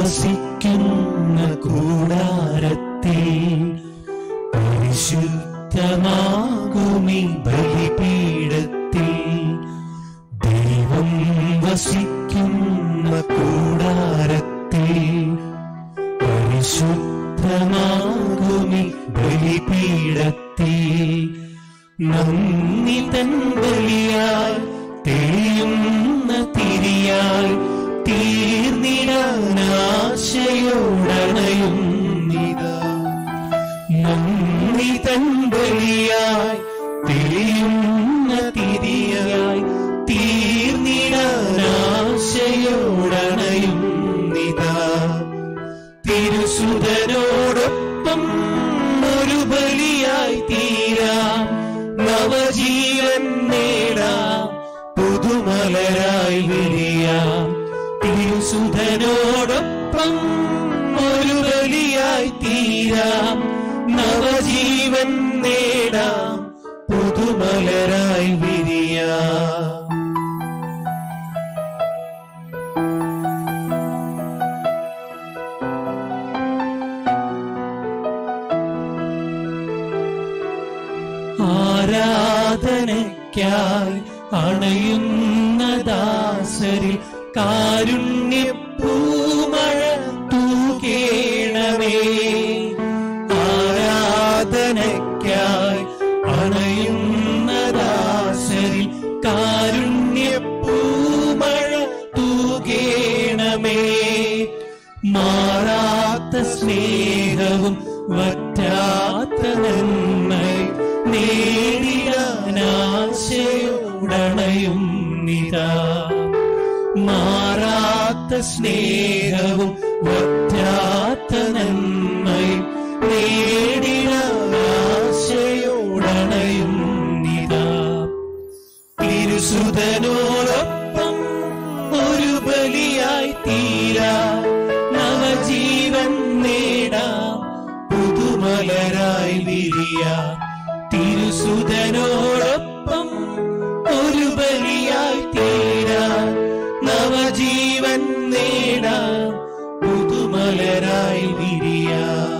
വസിക്കുന്ന കൂടാരത്തിൽ പരിശുദ്ധമാകുമി ബലിപീഠത്തിൽ ദൈവം വസിക്കുന്ന കൂടാരത്തിൽ പരിശുദ്ധമാകുമി ബലിപീഠത്തിൽ നന്ദി തൻ ബലിയാൽ തെളിയുന്ന തിരിയാൽ തീർന്നിടാനാശയോടണയുന്നിതാ നന്ദി തൻ ബലിയായി തെളിയുന്ന തിരിയായി തീർന്നിടാനാശയോടണയുന്നിതാ തിരുസുതനോടൊപ്പം ഒരു ബലിയായി തീരാം നവജീവൻ നേടാം പുതുമലരായി വിരിയാം തിരുസുതനോടൊപ്പം ഒരു ബലിയായി തീരാം നവജീവൻ നേടാം പുതുമലരായി വിരിയാം ആരാധനയ്ക്കായി അണയുന്ന ദാസരിൽ കാരുണ്യപ്പൂമഴ തൂകേണമേ ആരാധനയ്ക്കായി അണയുന്ന ദാസരിൽ കാരുണ്യപ്പൂമഴ തൂകേണമേ മാറാത്ത സ്നേഹവും വറ്റാത്ത നന്മയും നേടിടാനാശയുടണയും നിതാ മാറാത്ത സ്നേഹവും വറ്റാത്ത നന്മയും നേടിടാനാശയുടണയും നിതാ തിരുസുതനോടൊപ്പം ഒരു ബലിയായി തീരാ നവജീവൻ നേടാം പുതുമലരായി വിരിയാം തിരുസുതനോടൊപ്പം ഒരു ബലിയായി തീരാ നവജീവൻ നേടാം പുതുമലരായി വിരിയാം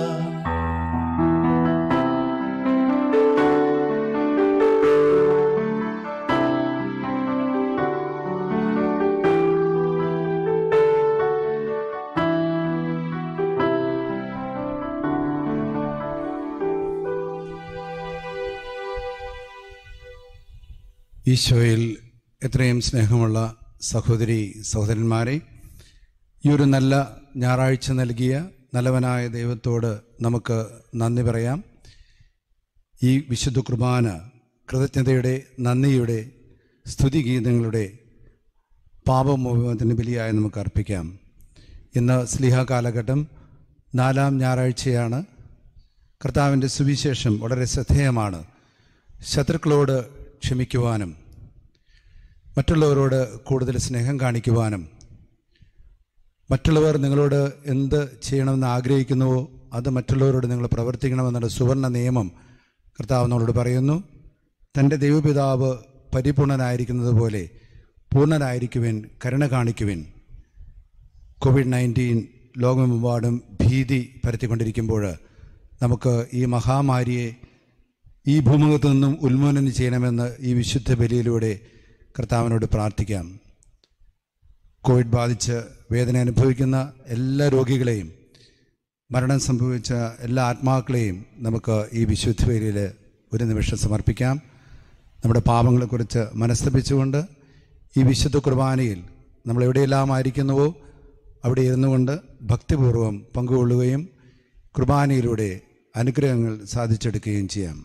ഈശോയിൽ എത്രയും സ്നേഹമുള്ള സഹോദരി സഹോദരന്മാരെ ഈ ഒരു നല്ല ഞായറാഴ്ച നൽകിയ നല്ലവനായ ദൈവത്തോട് നമുക്ക് നന്ദി പറയാം ഈ വിശുദ്ധ കുർബാന കൃതജ്ഞതയുടെ നന്ദിയുടെ സ്തുതിഗീതങ്ങളുടെ പാപമോചനത്തിന് ബലിയായി നമുക്ക് അർപ്പിക്കാം ഇന്ന് സ്ലിഹ കാലഘട്ടം നാലാം ഞായറാഴ്ചയാണ് കർത്താവിൻ്റെ സുവിശേഷം വളരെ ശ്രദ്ധേയമാണ് ശത്രുക്കളോട് ക്ഷമിക്കുവാനും മറ്റുള്ളവരോട് കൂടുതൽ സ്നേഹം കാണിക്കുവാനും മറ്റുള്ളവർ നിങ്ങളോട് എന്ത് ചെയ്യണമെന്ന് ആഗ്രഹിക്കുന്നുവോ അത് മറ്റുള്ളവരോട് നിങ്ങൾ പ്രവർത്തിക്കണമെന്നുള്ള സുവർണ നിയമം കർത്താവ് നമ്മളോട് പറയുന്നു തൻ്റെ ദൈവപിതാവ് പരിപൂർണനായിരിക്കുന്നത് പോലെ പൂർണ്ണനായിരിക്കുവിൻ കരുണ കാണിക്കുവിൻ കോവിഡ് നയൻറ്റീൻ ലോകമെമ്പാടും ഭീതി പരത്തിക്കൊണ്ടിരിക്കുമ്പോൾ നമുക്ക് ഈ മഹാമാരിയെ ഈ ഭൂമുഖത്തു നിന്നും ഉന്മൂലനം ചെയ്യണമെന്ന് ഈ വിശുദ്ധ ബലിയിലൂടെ കർത്താവിനോട് പ്രാർത്ഥിക്കാം കോവിഡ് ബാധിച്ച് വേദന അനുഭവിക്കുന്ന എല്ലാ രോഗികളെയും മരണം സംഭവിച്ച എല്ലാ ആത്മാക്കളെയും നമുക്ക് ഈ വിശുദ്ധ ബലിയിൽ ഒരു നിമിഷം സമർപ്പിക്കാം നമ്മുടെ പാപങ്ങളെക്കുറിച്ച് മനസ്തപിച്ചുകൊണ്ട് ഈ വിശുദ്ധ കുർബാനയിൽ നമ്മൾ എവിടെയെല്ലാം ആയിരിക്കുന്നുവോ അവിടെ ഇരുന്നു കൊണ്ട് ഭക്തിപൂർവ്വം പങ്കുകൊള്ളുകയും കുർബാനയിലൂടെ അനുഗ്രഹങ്ങൾ സാധിച്ചെടുക്കുകയും ചെയ്യാം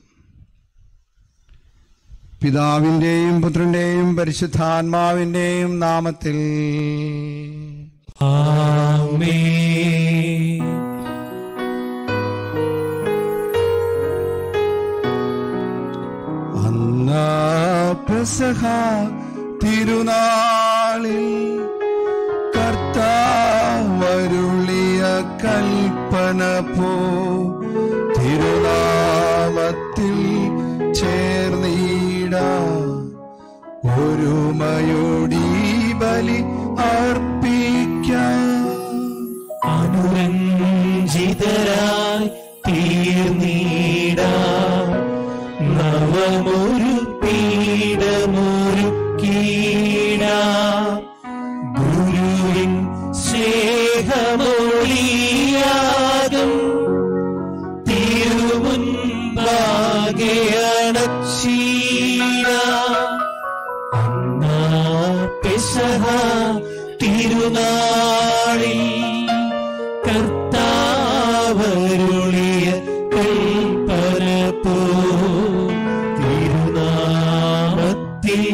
പിതാവിൻ്റെയും പുത്രൻ്റെയും പരിശുദ്ധാത്മാവിൻ്റെയും നാമത്തിൽ ആമേ അന്നാ പെസഹ തിരുനാളിൽ കർത്താവരുളിയ കൽപ്പന പോ തിരുനാമത്തിൽ ചേർന്നീട ഒരുമയോടി ബലി അർപ്പിക്കാം പുതരായി തീർന്നീടാം നവമൊരു പീഠമൊരുക്കീടാം ഗുരുവിൻ സ്നേഹമൊളിയാകും തിരുമുൻപാകെ അണച്ചീട അന്നാ പെസഹ തിരുനാളിൽ കർത്താവരുളിയ കൽപ്പന പോ തിരുനാമത്തിൽ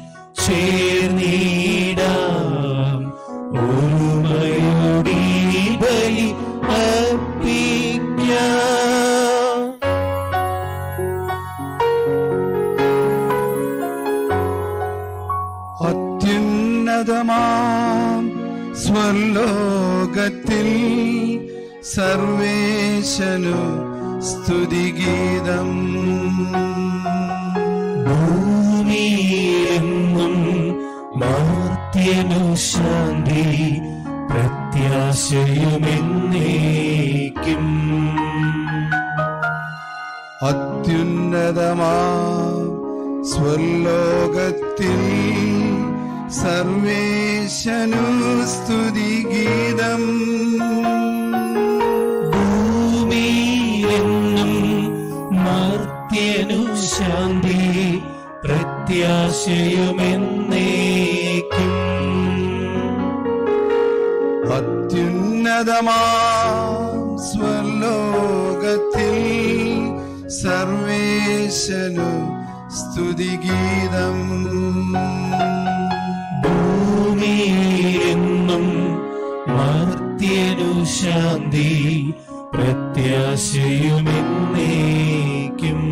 ചേർന്നിടാം ഒരുമയോടി ബലി അർപ്പിക്കാം അത്യുന്നതമാം സ്വർലോകത്തിൽ സർവേശനു സ്തുതിഗീതം ഭൂമിയിലെങ്ങും മാർത്യനു ശാന്തി പ്രത്യാശയുമെന്നേക്കും അത്യുന്നതമാം സ്വർലോകത്തിൽ സർവേശനു സ്തുതിഗീതം ഭൂമിയിലെങ്ങും മാർത്യനു ശാന്തി പ്രത്യാശയുമെന്നേക്കും അത്യുന്നതമാം സ്വലോകത്തിൽ സർവേശനു സ്തുതിഗീതം ഭൂമിയിലെങ്ങും മാർത്യനു ശാന്തി പ്രത്യാശയുമെന്നേക്കും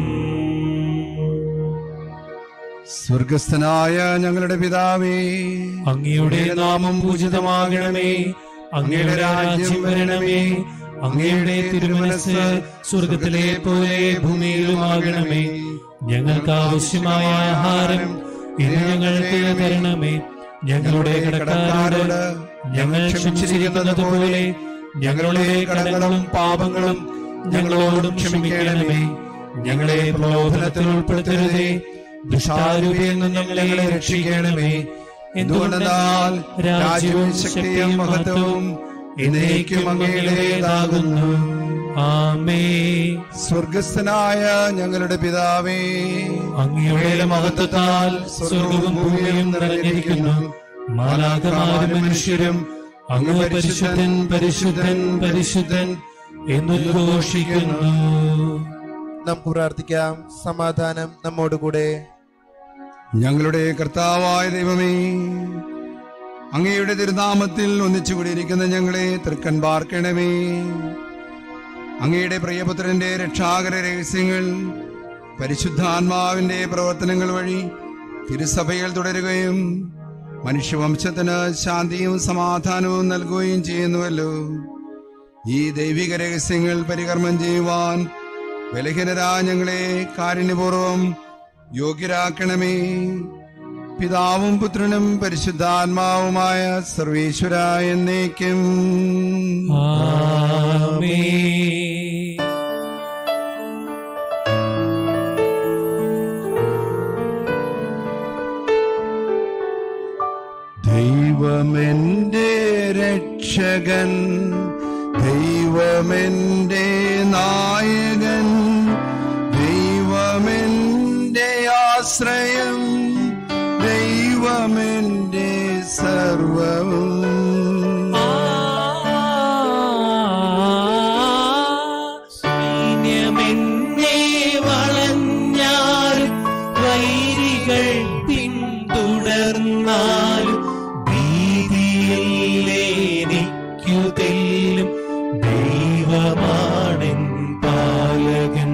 സ്വർഗസ്ഥനായ ഞങ്ങളുടെ പിതാവേ അങ്ങയുടെ നാമം പൂജിതമാകണമേ അങ്ങയുടെ രാജ്യം വരണമേ അങ്ങയുടെ തിരുമനസ് സ്വർഗത്തിലെ പോലെ ഭൂമിയിലുമാകണമേ ഞങ്ങൾക്ക് ആവശ്യമായ ആഹാരം ഇന്ന് ഞങ്ങൾക്ക് തരണമേ ഞങ്ങളുടെ കടക്കാരോട് ഞങ്ങൾ ക്ഷമിച്ചിരിക്കുന്നത് പോലെ ഞങ്ങളുടെ കടങ്ങളും പാപങ്ങളും ഞങ്ങളോടും ക്ഷമിക്കണമേ ഞങ്ങളെ പ്രലോഭനത്തിൽ ഉൾപ്പെടുത്തരുതേ ദുഷ്ടാരൂപിയിൽ നിന്നും ഞങ്ങളെ രക്ഷിക്കണമേ എന്തുകൊണ്ടെന്നാൽ രാജ്യവും ശക്തിയും മഹത്വവും എന്നേക്കും അങ്ങയുടേതാകുന്നു ആമേ സ്വർഗസ്ഥനായ ഞങ്ങളുടെ പിതാവേ അങ്ങയുടെ മഹത്വത്താൽ സ്വർഗവും ഭൂമിയും നിറഞ്ഞിരിക്കുന്നു മാലാകമാരും മനുഷ്യരും അങ്ങ് പരിശുദ്ധൻ പരിശുദ്ധൻ പരിശുദ്ധൻ എന്നുദ്ഘോഷിക്കുന്നു നമുക്ക് പ്രാർത്ഥിക്കാം സമാധാനം നമ്മോടുകൂടെ ഞങ്ങളുടെ കർത്താവായ ദൈവമേ അങ്ങയുടെ തിരുനാമത്തിൽ ഒന്നിച്ചുകൂടിയിരിക്കുന്ന ഞങ്ങളെ തൃക്കൻ പാർക്കണമേ അങ്ങയുടെ പ്രിയപുത്രന്റെ രക്ഷാകര രഹസ്യങ്ങൾ പരിശുദ്ധാത്മാവിന്റെ പ്രവർത്തനങ്ങൾ വഴി തിരുസഭയിൽ തുടരുകയും മനുഷ്യവംശത്തിന് ശാന്തിയും സമാധാനവും നൽകുകയും ചെയ്യുന്നുവല്ലോ ഈ ദൈവിക രഹസ്യങ്ങൾ പരികർമ്മം ചെയ്യുവാൻ ബലഹീനരാ ഞങ്ങളെ കാരുണ്യപൂർവം യോഗ്യരാക്കണമേ പിതാവും പുത്രനും പരിശുദ്ധാത്മാവുമായ സർവേശ്വര എന്നേക്കും ആമേ ദൈവമെന്റെ രക്ഷകൻ ദൈവമെന്റെ നായകൻ ദൈവമെന്റെ ആശ്രയം ദൈവമെന്റെ സർവവും സൈന്യമെന്നെ വളഞ്ഞാലും വൈരികൾ പിന്തുടർന്നാലും ഭീതിയിലേനിക്കു തെല്ലും ദൈവമാണെൻ പാലകൻ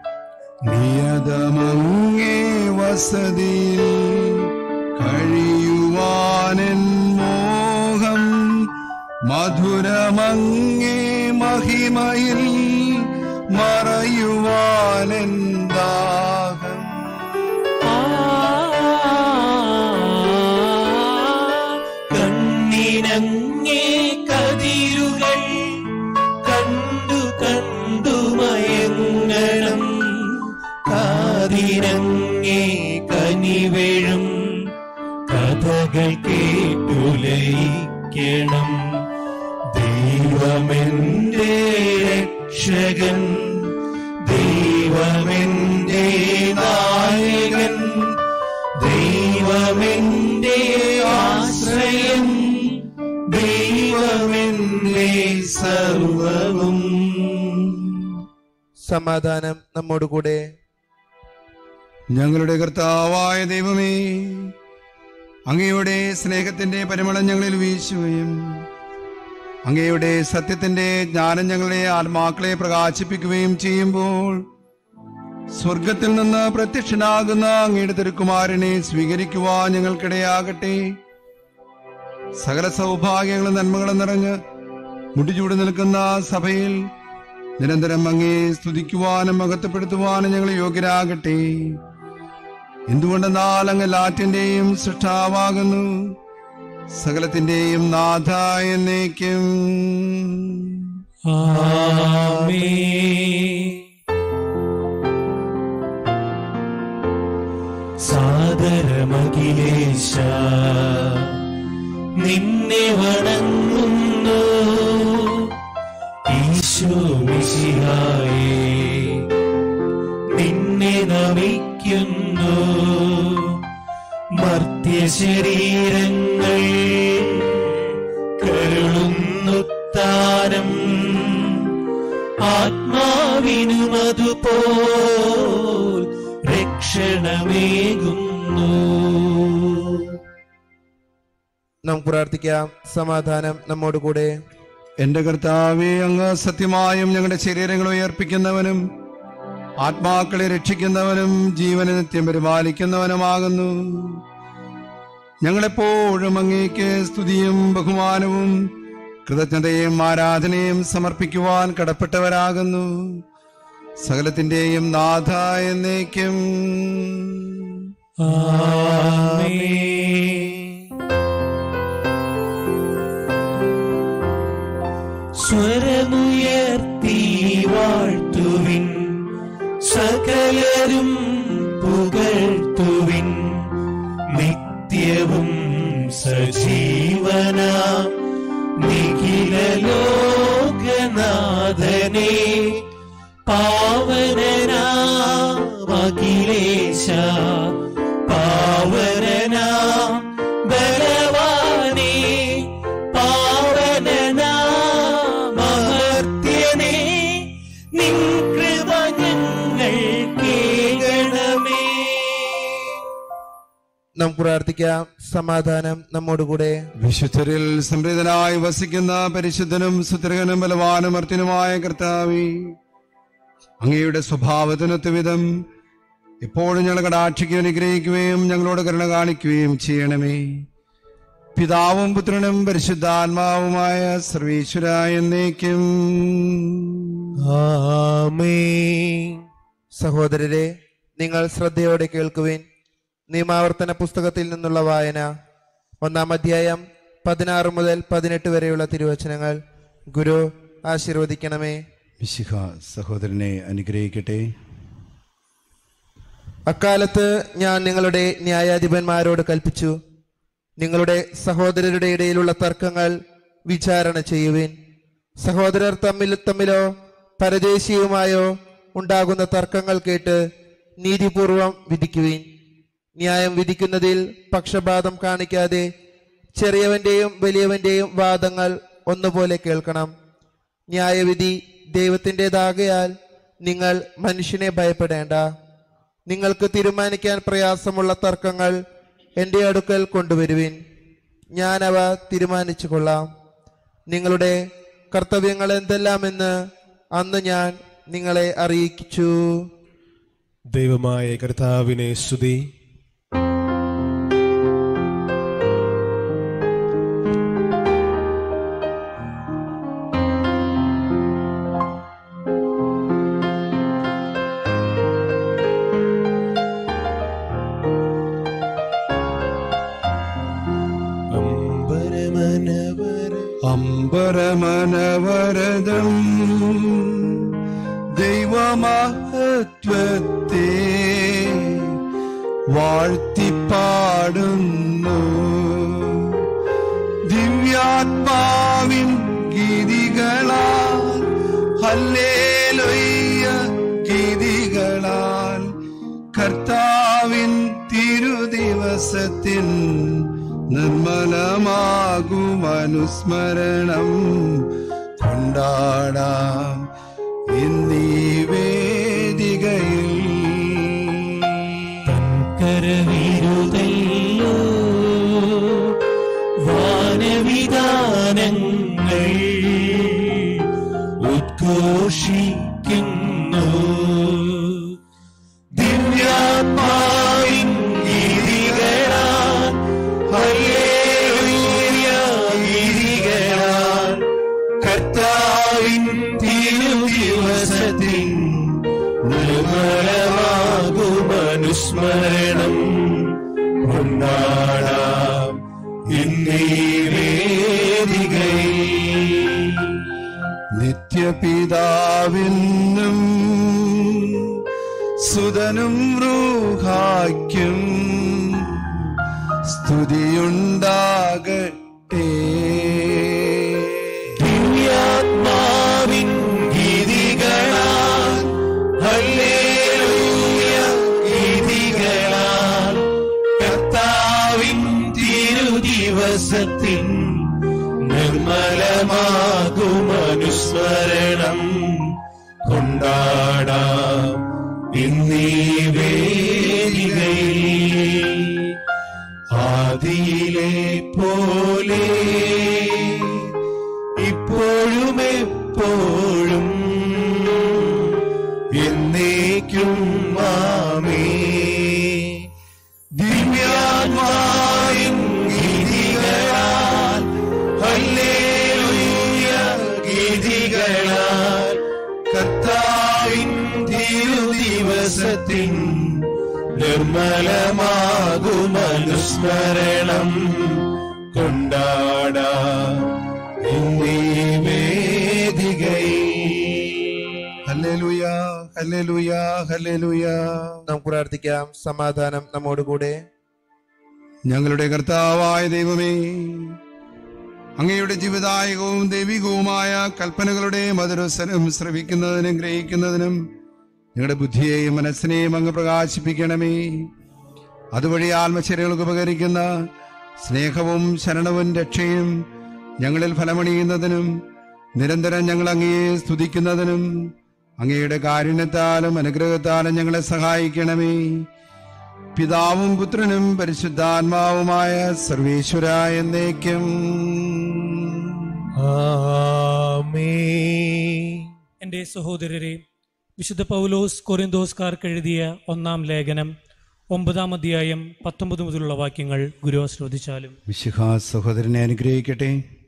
നിയതമങ്ങേ വസതിയിൽ കഴിയുവാനൻ മോഹം മധുരമങ്ങേ മഹിമയിൽ മറയുവാനൻ ദാഹം കണ്ണിനങ്ങേ കതിരുകൾ കണ്ടു മുൻപിനങ്ങേ കനിവേഴും കഥകൾ കേട്ടുലയിക്കണം ദൈവമെന്റെ രക്ഷകൻ ദൈവമെന്റെ നായകൻ ദൈവമെന്റെ ആശ്രയം ദൈവമെന്റെ സർവവും സമാധാനം നമ്മോടുകൂടെ ഞങ്ങളുടെ കർത്താവായ ദൈവമേ അങ്ങയുടെ സ്നേഹത്തിന്റെ പരിമളം ഞങ്ങളിൽ വീശുകയും അങ്ങയുടെ സത്യത്തിന്റെ ജ്ഞാനം ഞങ്ങളുടെ ആത്മാക്കളെ പ്രകാശിപ്പിക്കുകയും ചെയ്യുമ്പോൾ സ്വർഗത്തിൽ നിന്ന് പ്രത്യക്ഷനാകുന്ന അങ്ങയുടെ തിരുക്കുമാരനെ സ്വീകരിക്കുവാൻ ഞങ്ങൾക്കിടയാകട്ടെ സകല സൗഭാഗ്യങ്ങളും നന്മകളും നിറഞ്ഞ് മുടിചൂടി നിൽക്കുന്ന സഭയിൽ നിരന്തരം അങ്ങേ സ്തുതിക്കുവാനും മഹത്വപ്പെടുത്തുവാനും ഞങ്ങൾ യോഗ്യരാകട്ടെ എന്തുകൊണ്ടെന്നാൽ അങ്ങ് എല്ലാറ്റിന്റെയും സൃഷ്ടാവാകുന്നു സകലത്തിന്റെയും നാഥ എന്നേക്കും ആമേൻ. സാദരമഖിലേശ നിന്നെ വണങ്ങുന്നു ഈശോ മിശിഹായേ നിന്നെ നമിക്കുന്നു മർത്യശരീരങ്ങൾ കരുളുന്നുത്താനം ആത്മാവിനും അതുപോൽ രക്ഷണമേകുന്നു നമുക്ക് പ്രാർത്ഥിക്കാം സമാധാനം നമ്മോടുകൂടെ എന്റെ കർത്താവെ അങ്ങ് സത്യമായും ഞങ്ങളുടെ ശരീരങ്ങൾ ഉയർപ്പിക്കുന്നവനും ആത്മാക്കളെ രക്ഷിക്കുന്നവനും ജീവനെ നിത്യം പരിപാലിക്കുന്നവനുമാകുന്നു ഞങ്ങളെപ്പോഴും അങ്ങേക്ക് സ്തുതിയും ബഹുമാനവും കൃതജ്ഞതയും ആരാധനയും സമർപ്പിക്കുവാൻ കടപ്പെട്ടവരാകുന്നു സകലത്തിന്റെയും നാഥ എന്നേക്കും ആമേൻ. സ്വരമുയർത്തി വാഴ്ത്തുവിൻ സകലരും പുകഴ്ത്തുവിൻ നിത്യവും സജീവന നിഖില ലോകനാഥനെ പാവനനാ അഖിലേശ പാവനനാ ബലവാനേ പാവനനാ മഹർത്യനേ നിൻ കൃപ ഞങ്ങൾ കേൾക്കണമേ നമുക്ക് പ്രാർത്ഥിക്കാം സമാധാനം നമ്മോടുകൂടെ വിശുദ്ധരിൽ സംപ്രീതനായി വസിക്കുന്ന പരിശുദ്ധനും സുത്രകനും ബലവാനും അർത്തിനുമായ കർത്താവി അങ്ങയുടെ സ്വഭാവത്തിനൊത്ത വിധം എപ്പോഴും ഞങ്ങൾ കടാക്ഷിക്കുകയും അനുഗ്രഹിക്കുകയും ഞങ്ങളോട് കരുണ കാണിക്കുകയും ചെയ്യണമേ പിതാവും പുത്രനും പരിശുദ്ധാത്മാവുമായ സർവീശ്വര എന്നേക്കും സഹോദരരെ നിങ്ങൾ ശ്രദ്ധയോടെ കേൾക്കുവിൻ നിയമാവർത്തന പുസ്തകത്തിൽ നിന്നുള്ള വായന ഒന്നാം അധ്യായം പതിനാറ് മുതൽ പതിനെട്ട് വരെയുള്ള തിരുവചനങ്ങൾ ഗുരു ആശീർവദിക്കണമേ മിശിഹ സഹോദരനെ അനുഗ്രഹിക്കട്ടെ അക്കാലത്ത് ഞാൻ നിങ്ങളുടെ ന്യായാധിപന്മാരോട് കൽപ്പിച്ചു നിങ്ങളുടെ സഹോദരരുടെ ഇടയിലുള്ള തർക്കങ്ങൾ വിചാരണ ചെയ്യുവിൻ സഹോദരർ തമ്മിൽ തമ്മിലോ പരദേശിയുമായോ ഉണ്ടാകുന്ന തർക്കങ്ങൾ കേട്ട് നീതിപൂർവം വിധിക്കുവിൻ ന്യായം വിധിക്കുന്നതിൽ പക്ഷപാതം കാണിക്കാതെ ചെറിയവന്റെയും വലിയവന്റെയും വാദങ്ങൾ ഒന്നുപോലെ കേൾക്കണം ന്യായവിധി ദൈവത്തിൻ്റെതാകയാൽ നിങ്ങൾ മനുഷ്യനെ ഭയപ്പെടേണ്ട നിങ്ങൾക്ക് തീരുമാനിക്കാൻ പ്രയാസമുള്ള തർക്കങ്ങൾ എൻ്റെ അടുക്കൽ കൊണ്ടുവരുവിൻ ഞാൻ അവ തീരുമാനിച്ചു കൊള്ളാം നിങ്ങളുടെ കർത്തവ്യങ്ങൾ എന്തെല്ലാമെന്ന് അന്ന് ഞാൻ നിങ്ങളെ അറിയിച്ചു ദൈവമായ കർത്താവിനെ സ്തുതി അമ്പരമനവര അമ്പരമനവരദം ദൈവമഹത്വത്തെ വാഴ്ത്തിപ്പാടുന്നു ദിവ്യാത്മാവിൻ ഗീതികളാൽ ഹല്ലേലൂയ്യ ഗീതികളാൽ കർത്താവിൻ തിരുദിവസത്തിൽ നിർമ്മലമാകും അനുസ്മരണം കൊണ്ടാടാം ഇന്നീ വേദികയിൽ കരവിരുതല്ലോ വാനവിധാനങ്ങൾ ഉദ്ഘോഷിക്കുന്നു ദിവ്യാത്മാവിൻ ഗീതികളാൽ ഹല്ലേലൂയ ഗീതികളാൽ കർത്താവിൻ തിരുദിവസത്തിൽ നിർമ്മലമാകുമനുസ്മരണം കൊണ്ടാടാം ഇന്നീ വേദികയിൽ നിത്യപിതാവിനും സുതനും റൂഹായ്ക്കും സ്തുതിയുണ്ടാകട്ടെ ദിവ്യാത്മാവിൻ ഗീതികളാൽ ഹല്ലേലൂയ ഗീതികളാൽ കർത്താവിൻ തിരുദിവസത്തിൻ നിർമ്മലമാകുമനുസ്മരണം കൊണ്ടാടാം ഇന്നീ വേദികയിൽ ആദിയിലെ പോലെ ഇപ്പോഴും എപ്പോഴും എന്നേക്കും മാമേ ദിവ്യാത്മാവിൻ ഗീതികളാൽ ഹല്ലേലൂയ ഗീതികളാൽ കർത്താവിൻ തിരുദിവസത്തിൻ നിർമ്മലമാകുമനുസ്മരണം കൊണ്ടാടാം ഇന്നീ വേദികയിൽ ഹല്ലേലൂയ ഹല്ലേലൂയ ഹല്ലേലൂയ നമുക്ക് പ്രാർത്ഥിക്കാം സമാധാനം നമ്മോടുകൂടെ ഞങ്ങളുടെ കർത്താവായ ദൈവമേ അങ്ങയുടെ ജീവദായകവും ദൈവികവുമായ കൽപ്പനകളുടെ മധുരസ്വരം ശ്രവിക്കുന്നതിനും ഗ്രഹിക്കുന്നതിനും ഞങ്ങളുടെ ബുദ്ധിയെയും മനസ്സിനെയും അങ്ങ് പ്രകാശിപ്പിക്കണമേ അതുവഴി ആത്മശരീരങ്ങൾക്ക് ഉപകരിക്കുന്ന സ്നേഹവും ശരണവും രക്ഷയും ഞങ്ങളിൽ ഫലമണിയുന്നതിനും നിരന്തരം ഞങ്ങൾ അങ്ങയെ സ്തുതിക്കുന്നതിനും അങ്ങയുടെ കാരുണ്യത്താലും അനുഗ്രഹത്താലും ഞങ്ങളെ സഹായിക്കണമേ പിതാവും പുത്രനും പരിശുദ്ധാത്മാവുമായ സർവേശ്വര എന്നേക്കും എൻ്റെ സഹോദരരെ വിശുദ്ധ പൗലോസ് കൊറിന്തോസ്കാർക്ക് എഴുതിയ ഒന്നാം ലേഖനം ഒമ്പതാം അധ്യായം പത്തൊമ്പത് മുതലുള്ള വാക്യങ്ങൾ ഗുരു ആശ്രവദിച്ചാലും വിശുഖ സഹോദരനെ അനുഗ്രഹിക്കട്ടെ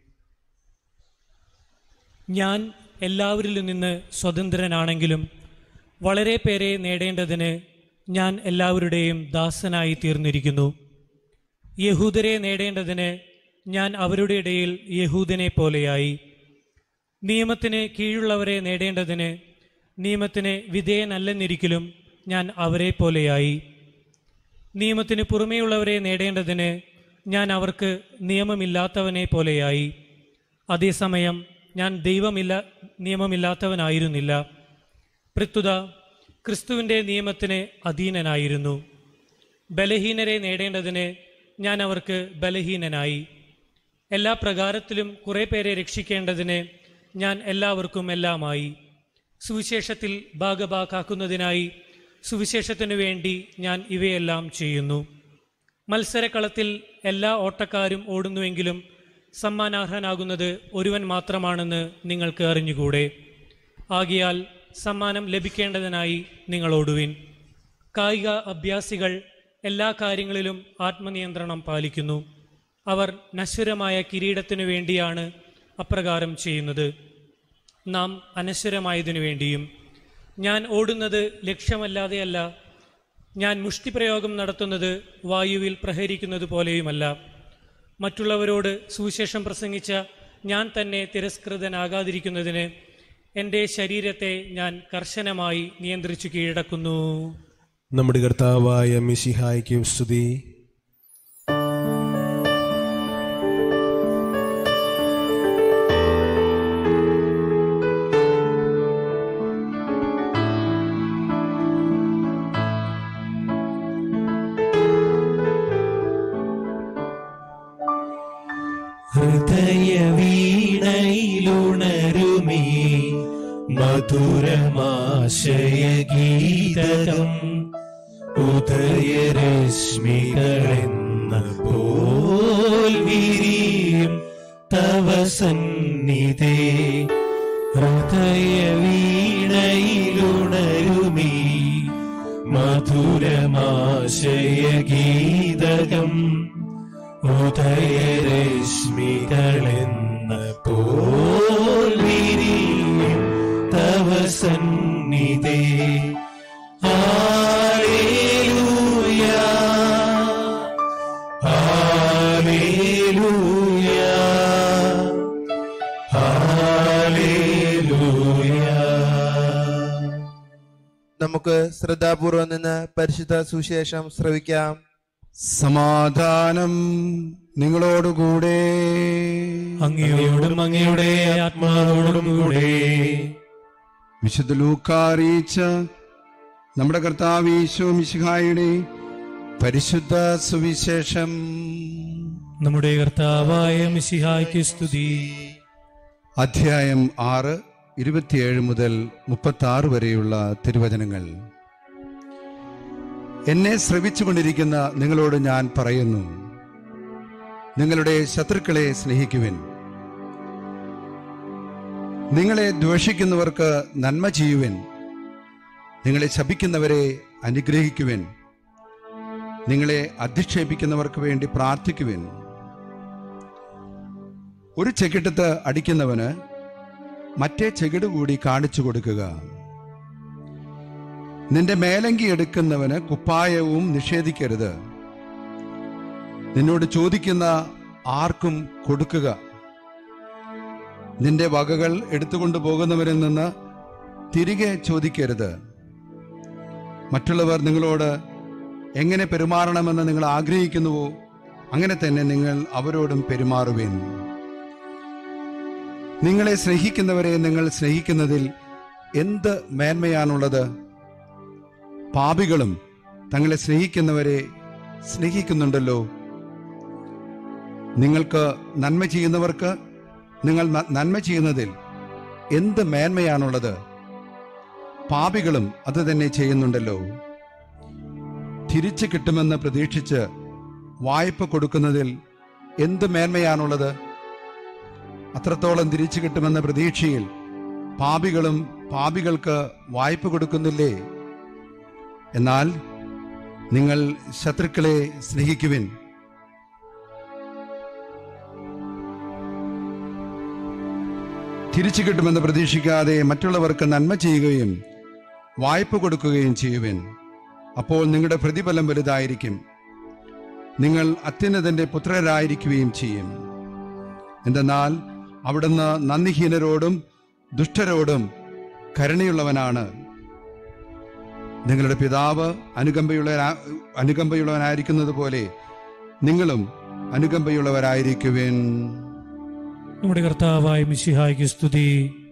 ഞാൻ എല്ലാവരിലും നിന്ന് സ്വതന്ത്രനാണെങ്കിലും വളരെ പേരെ നേടേണ്ടതിന് ഞാൻ എല്ലാവരുടെയും ദാസനായി തീർന്നിരിക്കുന്നു യഹൂദരെ നേടേണ്ടതിന് ഞാൻ അവരുടെ ഇടയിൽ യഹൂദനെ പോലെയായി നിയമത്തിന് കീഴുള്ളവരെ നേടേണ്ടതിന് നിയമത്തിന് വിധേയനല്ലെന്നിരിക്കലും ഞാൻ അവരെ പോലെയായി നിയമത്തിന് പുറമേയുള്ളവരെ നേടേണ്ടതിന് ഞാൻ അവർക്ക് നിയമമില്ലാത്തവനെ പോലെയായി അതേസമയം ഞാൻ ദൈവമില്ല നിയമമില്ലാത്തവനായിരുന്നില്ല പ്രത്യുത ക്രിസ്തുവിൻ്റെ നിയമത്തിന് അധീനനായിരുന്നു ബലഹീനരെ നേടേണ്ടതിന് ഞാൻ അവർക്ക് ബലഹീനനായി എല്ലാ പ്രകാരത്തിലും കുറേ പേരെ രക്ഷിക്കേണ്ടതിന് ഞാൻ എല്ലാവർക്കും എല്ലാമായി സുവിശേഷത്തിൽ ഭാഗഭാക്കാക്കുന്നതിനായി സുവിശേഷത്തിനു വേണ്ടി ഞാൻ ഇവയെല്ലാം ചെയ്യുന്നു മത്സരക്കളത്തിൽ എല്ലാ ഓട്ടക്കാരും ഓടുന്നുവെങ്കിലും സമ്മാനാർഹനാകുന്നത് ഒരുവൻ മാത്രമാണെന്ന് നിങ്ങൾക്ക് അറിഞ്ഞുകൂടെ ആകിയാൽ സമ്മാനം ലഭിക്കേണ്ടതിനായി നിങ്ങൾ ഓടുവിൻ കായിക അഭ്യാസികൾ എല്ലാ കാര്യങ്ങളിലും ആത്മനിയന്ത്രണം പാലിക്കുന്നു അവർ നശ്വരമായ കിരീടത്തിനു വേണ്ടിയാണ് അപ്രകാരം ചെയ്യുന്നത് നാം അനശ്വരമായതിനു വേണ്ടിയും ഞാൻ ഓടുന്നത് ലക്ഷ്യമല്ലാതെയല്ല ഞാൻ മുഷ്ടിപ്രയോഗം നടത്തുന്നത് വായുവിൽ പ്രഹരിക്കുന്നത് പോലെയുമല്ല മറ്റുള്ളവരോട് സുവിശേഷം പ്രസംഗിച്ച ഞാൻ തന്നെ തിരസ്കൃതനാകാതിരിക്കുന്നതിന് എൻ്റെ ശരീരത്തെ ഞാൻ കർശനമായി നിയന്ത്രിച്ചു കീഴടക്കുന്നു നമ്മുടെ കർത്താവായ മിശിഹായ്ക്കും സ്തുതി ഹൃദയവീണയിലുണരുമേ മധുരമാശയഗീതകം ഉദയരശ്മികളെന്ന പോൽ വിരിയും തവ സന്നിധേ ഹൃദയവീണയിലുണരുമേ മധുരമാശയഗീതകം ഉദയരശ്മികളെന്ന പോൽ വിരിയും തവ സന്നിധേ ഹല്ലേലൂയ ഹല്ലേലൂയ ഹല്ലേലൂയ നമുക്ക് ശ്രദ്ധാപൂർവം നിന്ന് പരിശുദ്ധ സുവിശേഷം ശ്രവിക്കാം സമാധാനം നിങ്ങളോടുകൂടെ അങ്ങയോടും അങ്ങയുടെ ആത്മാവോടും കൂടെ വിശുദ്ധ ലൂക്ക അറിയിച്ച നമ്മുടെ കർത്താവ് ഈശോ മിശിഹായുടെ പരിശുദ്ധ സുവിശേഷം നമ്മുടെ കർത്താവായ മിശിഹായ്ക്ക് സ്തുതി അധ്യായം ആറ് ഇരുപത്തിയേഴ് മുതൽ മുപ്പത്തി ആറ് വരെയുള്ള തിരുവചനങ്ങൾ എന്നെ ശ്രവിച്ചുകൊണ്ടിരിക്കുന്ന നിങ്ങളോട് ഞാൻ പറയുന്നു നിങ്ങളുടെ ശത്രുക്കളെ സ്നേഹിക്കുവിൻ നിങ്ങളെ ദ്വേഷിക്കുന്നവർക്ക് നന്മ ചെയ്യുവിൻ നിങ്ങളെ ശപിക്കുന്നവരെ അനുഗ്രഹിക്കുവിൻ നിങ്ങളെ അധിക്ഷേപിക്കുന്നവർക്ക് വേണ്ടി പ്രാർത്ഥിക്കുവിൻ ഒരു ചെകിട്ടത്ത് അടിക്കുന്നവന് മറ്റേ ചെകിട് കൂടി കാണിച്ചു കൊടുക്കുക നിന്റെ മേലങ്കി എടുക്കുന്നവന് കുപ്പായവും നിഷേധിക്കരുത് നിന്നോട് ചോദിക്കുന്ന ആർക്കും കൊടുക്കുക നിന്റെ വകകൾ എടുത്തുകൊണ്ടു പോകുന്നവരിൽ നിന്ന് തിരികെ ചോദിക്കരുത് മറ്റുള്ളവർ നിങ്ങളോട് എങ്ങനെ പെരുമാറണമെന്ന് നിങ്ങൾ ആഗ്രഹിക്കുന്നുവോ അങ്ങനെ തന്നെ നിങ്ങൾ അവരോടും പെരുമാറുവേൻ നിങ്ങളെ സ്നേഹിക്കുന്നവരെ നിങ്ങൾ സ്നേഹിക്കുന്നതിൽ എന്ത് മേന്മയാണുള്ളത് പാപികളും തങ്ങളെ സ്നേഹിക്കുന്നവരെ സ്നേഹിക്കുന്നുണ്ടല്ലോ നിങ്ങൾക്ക് നന്മ ചെയ്യുന്നവർക്ക് നിങ്ങൾ ന- നന്മ ചെയ്യുന്നതിൽ എന്ത് മേന്മയാണുള്ളത് പാപികളും അത് തന്നെ ചെയ്യുന്നുണ്ടല്ലോ തിരിച്ചു കിട്ടുമെന്ന് പ്രതീക്ഷിച്ച് വായ്പ കൊടുക്കുന്നതിൽ എന്ത് മേന്മയാണുള്ളത് അത്രത്തോളം തിരിച്ചു കിട്ടുമെന്ന പ്രതീക്ഷയിൽ പാപികളും പാപികൾക്ക് വായ്പ കൊടുക്കുന്നില്ലേ എന്നാൽ നിങ്ങൾ ശത്രുക്കളെ സ്നേഹിക്കുവിൻ തിരിച്ചു കിട്ടുമെന്ന് പ്രതീക്ഷിക്കാതെ മറ്റുള്ളവർക്ക് നന്മ ചെയ്യുകയും വായ്പ കൊടുക്കുകയും ചെയ്യുവിൻ അപ്പോൾ നിങ്ങളുടെ പ്രതിഫലം വലുതായിരിക്കും നിങ്ങൾ അത്യുന്നതന്റെ പുത്രരായിരിക്കുകയും ചെയ്യും എന്തെന്നാൽ അവിടുന്ന് നന്ദിഹീനരോടും ദുഷ്ടരോടും കരുണയുള്ളവനാണ് നിങ്ങളുടെ പിതാവ് അനുകമ്പയുള്ള അനുകമ്പയുള്ളവനായിരിക്കുന്നത് പോലെ നിങ്ങളും അനുകമ്പയുള്ളവരായിരിക്കുവിൻ നമ്മുടെ കർത്താവായ മിശിഹായ്ക്ക് സ്തുതി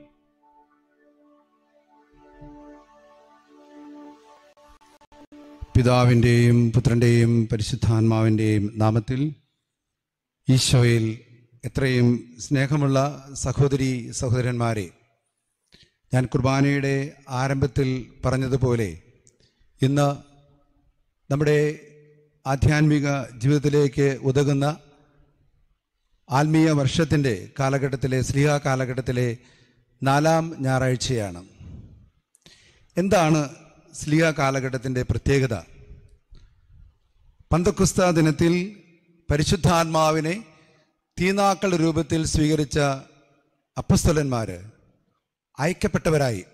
പിതാവിൻ്റെയും പുത്രൻ്റെയും പരിശുദ്ധാത്മാവിൻ്റെയും നാമത്തിൽ ഈശോയിൽ എത്രയും സ്നേഹമുള്ള സഹോദരി സഹോദരന്മാരെ ഞാൻ കുർബാനയുടെ ആരംഭത്തിൽ പറഞ്ഞതുപോലെ ഇന്ന് നമ്മുടെ ആധ്യാത്മിക ജീവിതത്തിലേക്ക് ഉതകുന്ന ആത്മീയ വർഷത്തിൻ്റെ കാലഘട്ടത്തിലെ സ്ലിഹ കാലഘട്ടത്തിലെ നാലാം ഞായറാഴ്ചയാണ് എന്താണ് സ്ലിഹ കാലഘട്ടത്തിൻ്റെ പ്രത്യേകത പന്തക്കുസ്ത ദിനത്തിൽ പരിശുദ്ധാത്മാവിനെ തീനാക്കൾ രൂപത്തിൽ സ്വീകരിച്ച അപ്പസ്തലന്മാര് അയക്കപ്പെട്ടവരായി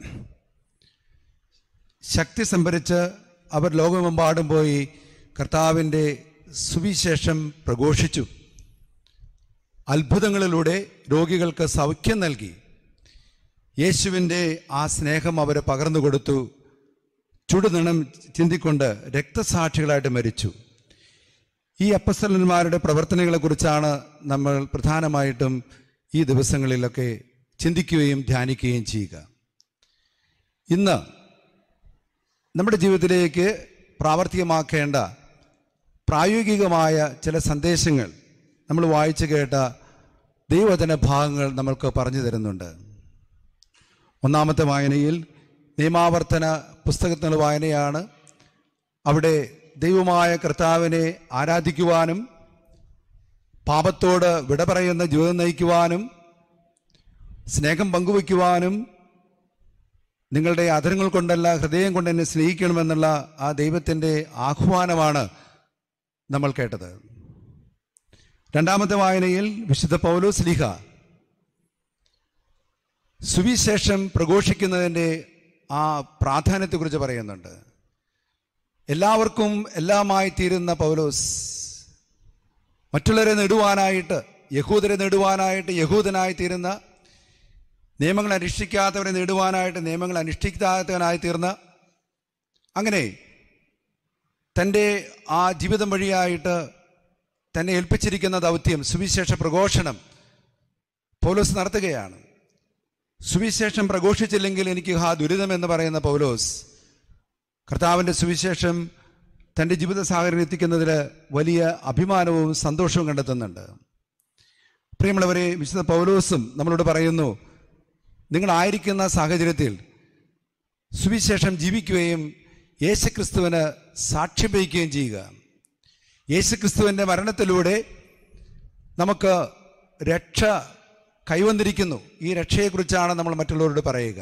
ശക്തി സംഭരിച്ച് അവർ ലോകമെമ്പാടും പോയി കർത്താവിൻ്റെ സുവിശേഷം പ്രഘോഷിച്ചു അത്ഭുതങ്ങളിലൂടെ രോഗികൾക്ക് സൗഖ്യം നൽകി യേശുവിൻ്റെ ആ സ്നേഹം അവർ പകർന്നു കൊടുത്തു ചുടുനിണം ചിന്തിക്കൊണ്ട് രക്തസാക്ഷികളായിട്ട് മരിച്ചു ഈ അപ്പസ്തലന്മാരുടെ പ്രവർത്തനങ്ങളെക്കുറിച്ചാണ് നമ്മൾ പ്രധാനമായിട്ടും ഈ ദിവസങ്ങളിലൊക്കെ ചിന്തിക്കുകയും ധ്യാനിക്കുകയും ചെയ്യുക ഇന്ന് നമ്മുടെ ജീവിതത്തിലേക്ക് പ്രാവർത്തികമാക്കേണ്ട പ്രായോഗികമായ ചില സന്ദേശങ്ങൾ നമ്മൾ വായിച്ചു കേട്ട ദൈവവചന ഭാഗങ്ങൾ നമ്മൾക്ക് പറഞ്ഞു തരുന്നുണ്ട് ഒന്നാമത്തെ വായനയിൽ നിയമാവർത്തന പുസ്തകത്തിനുള്ള വായനയാണ് അവിടെ ദൈവമായ കർത്താവിനെ ആരാധിക്കുവാനും പാപത്തോട് വിട പറയുന്ന ജീവിതം നയിക്കുവാനും സ്നേഹം പങ്കുവയ്ക്കുവാനും നിങ്ങളുടെ അധരങ്ങൾ കൊണ്ടല്ല ഹൃദയം കൊണ്ട് എന്നെ സ്നേഹിക്കണമെന്നുള്ള ആ ദൈവത്തിൻ്റെ ആഹ്വാനമാണ് നമ്മൾ കേട്ടത് രണ്ടാമത്തെ വായനയിൽ വിശുദ്ധ പൗലോസ് ലീഹ സുവിശേഷം പ്രഘോഷിക്കുന്നതിൻ്റെ ആ പ്രാധാന്യത്തെക്കുറിച്ച് പറയുന്നുണ്ട് എല്ലാവർക്കും എല്ലാമായി തീരുന്ന പൗലോസ് മറ്റുള്ളവരെ നേടുവാനായിട്ട് യഹൂദരെ നേടുവാനായിട്ട് യഹൂദനായി തീരുന്ന നിയമങ്ങൾ അനുഷ്ഠിക്കാത്തവരെ നേടുവാനായിട്ട് നിയമങ്ങൾ അനുഷ്ഠിക്കാത്തവനായി തീർന്ന അങ്ങനെ തൻ്റെ ആ ജീവിതം വഴിയായിട്ട് തന്നെ ഏൽപ്പിച്ചിരിക്കുന്ന ദൗത്യം സുവിശേഷ പ്രഘോഷണം പൗലോസ് നടത്തുകയാണ് സുവിശേഷം പ്രഘോഷിച്ചില്ലെങ്കിൽ എനിക്ക് ഹാ ദുരിതം എന്ന് പറയുന്ന പൗലോസ് കർത്താവിൻ്റെ സുവിശേഷം തൻ്റെ ജീവിത സാഹചര്യം എത്തിക്കുന്നതിൽ വലിയ അഭിമാനവും സന്തോഷവും കണ്ടെത്തുന്നുണ്ട് പ്രിയമുള്ളവരെ വിശുദ്ധ പൗലോസും നമ്മളോട് പറയുന്നു നിങ്ങളായിരിക്കുന്ന സാഹചര്യത്തിൽ സുവിശേഷം ജീവിക്കുകയും യേശുക്രിസ്തുവിന് സാക്ഷ്യം വഹിക്കുകയും ചെയ്യുക യേശുക്രിസ്തുവിൻ്റെ മരണത്തിലൂടെ നമുക്ക് രക്ഷ കൈവന്നിരിക്കുന്നു ഈ രക്ഷയെക്കുറിച്ചാണ് നമ്മൾ മറ്റുള്ളവരോട് പറയുക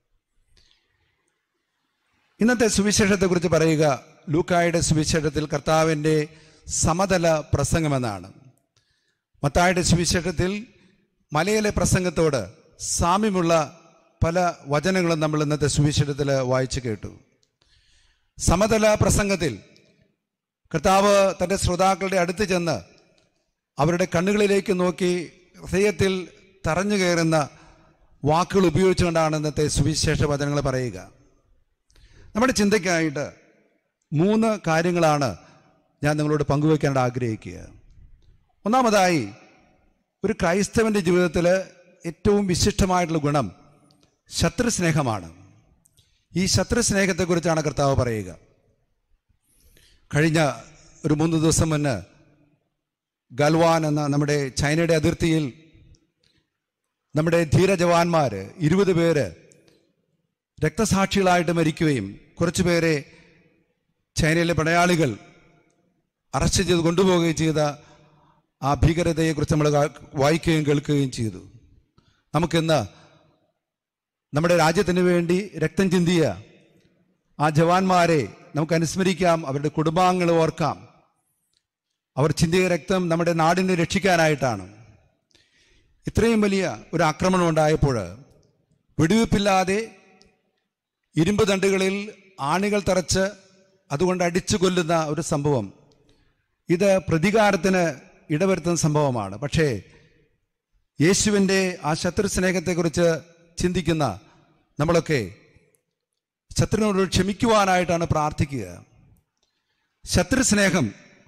ഇന്നത്തെ സുവിശേഷത്തെക്കുറിച്ച് പറയുക ലൂക്കായുടെ സുവിശേഷത്തിൽ കർത്താവിൻ്റെ സമതല പ്രസംഗമെന്നാണ് മത്തായുടെ സുവിശേഷത്തിൽ മലയിലെ പ്രസംഗത്തോട് സാമ്യമുള്ള പല വചനങ്ങളും നമ്മൾ ഇന്നത്തെ സുവിശേഷത്തിൽ വായിച്ചു കേട്ടു സമതല പ്രസംഗത്തിൽ കർത്താവ് തൻ്റെ ശ്രോതാക്കളുടെ അടുത്ത് ചെന്ന് അവരുടെ കണ്ണുകളിലേക്ക് നോക്കി ഹൃദയത്തിൽ തറഞ്ഞു കയറുന്ന വാക്കുകൾ ഉപയോഗിച്ചുകൊണ്ടാണ് ഇന്നത്തെ സുവിശേഷ വചനങ്ങൾ പറയുക നമ്മുടെ ചിന്തയ്ക്കായിട്ട് മൂന്ന് കാര്യങ്ങളാണ് ഞാൻ നിങ്ങളോട് പങ്കുവയ്ക്കാൻ ആഗ്രഹിക്കുക ഒന്നാമതായി ഒരു ക്രൈസ്തവൻ്റെ ജീവിതത്തിൽ ഏറ്റവും വിശിഷ്ടമായിട്ടുള്ള ഗുണം ശത്രുസ്നേഹമാണ് ഈ ശത്രുസ്നേഹത്തെക്കുറിച്ചാണ് കർത്താവ് പറയുക കഴിഞ്ഞ ഒരു മൂന്ന് ദിവസം മുന്ന് ഗൽവാൻ എന്ന നമ്മുടെ ചൈനയുടെ അതിർത്തിയിൽ നമ്മുടെ ധീരജവാന്മാർ ഇരുപത് പേര് രക്തസാക്ഷികളായിട്ട് മരിക്കുകയും കുറച്ചു പേരെ ചൈനയിലെ പടയാളികൾ അറസ്റ്റ് ചെയ്ത് കൊണ്ടുപോവുകയും ചെയ്ത ആ ഭീകരതയെക്കുറിച്ച് നമ്മൾ കാ- വായിക്കുകയും കേൾക്കുകയും ചെയ്തു നമുക്കിന്ന് നമ്മുടെ രാജ്യത്തിന് വേണ്ടി രക്തം ചിന്തിയ ആ ജവാന്മാരെ നമുക്ക് അനുസ്മരിക്കാം അവരുടെ കുടുംബാംഗങ്ങളെ ഓർക്കാം അവർ ചിന്തിയ രക്തം നമ്മുടെ നാടിനെ രക്ഷിക്കാനായിട്ടാണ് ഇത്രയും വലിയ ഒരു ആക്രമണം ഉണ്ടായപ്പോൾ വെടിവെപ്പില്ലാതെ ഇരുമ്പ് തണ്ടുകളിൽ ആണികൾ തറച്ച് അതുകൊണ്ട് അടിച്ചു കൊല്ലുന്ന ഒരു സംഭവം ഇത് പ്രതികാരത്തിന് ഇടവരുത്തുന്ന സംഭവമാണ് പക്ഷേ യേശുവിൻ്റെ ആ ശത്രു സ്നേഹത്തെക്കുറിച്ച് ചിന്തിക്കുന്ന നമ്മളൊക്കെ ശത്രുവിനോട് ക്ഷമിക്കുവാനായിട്ടാണ് പ്രാർത്ഥിക്കുക ശത്രു സ്നേഹം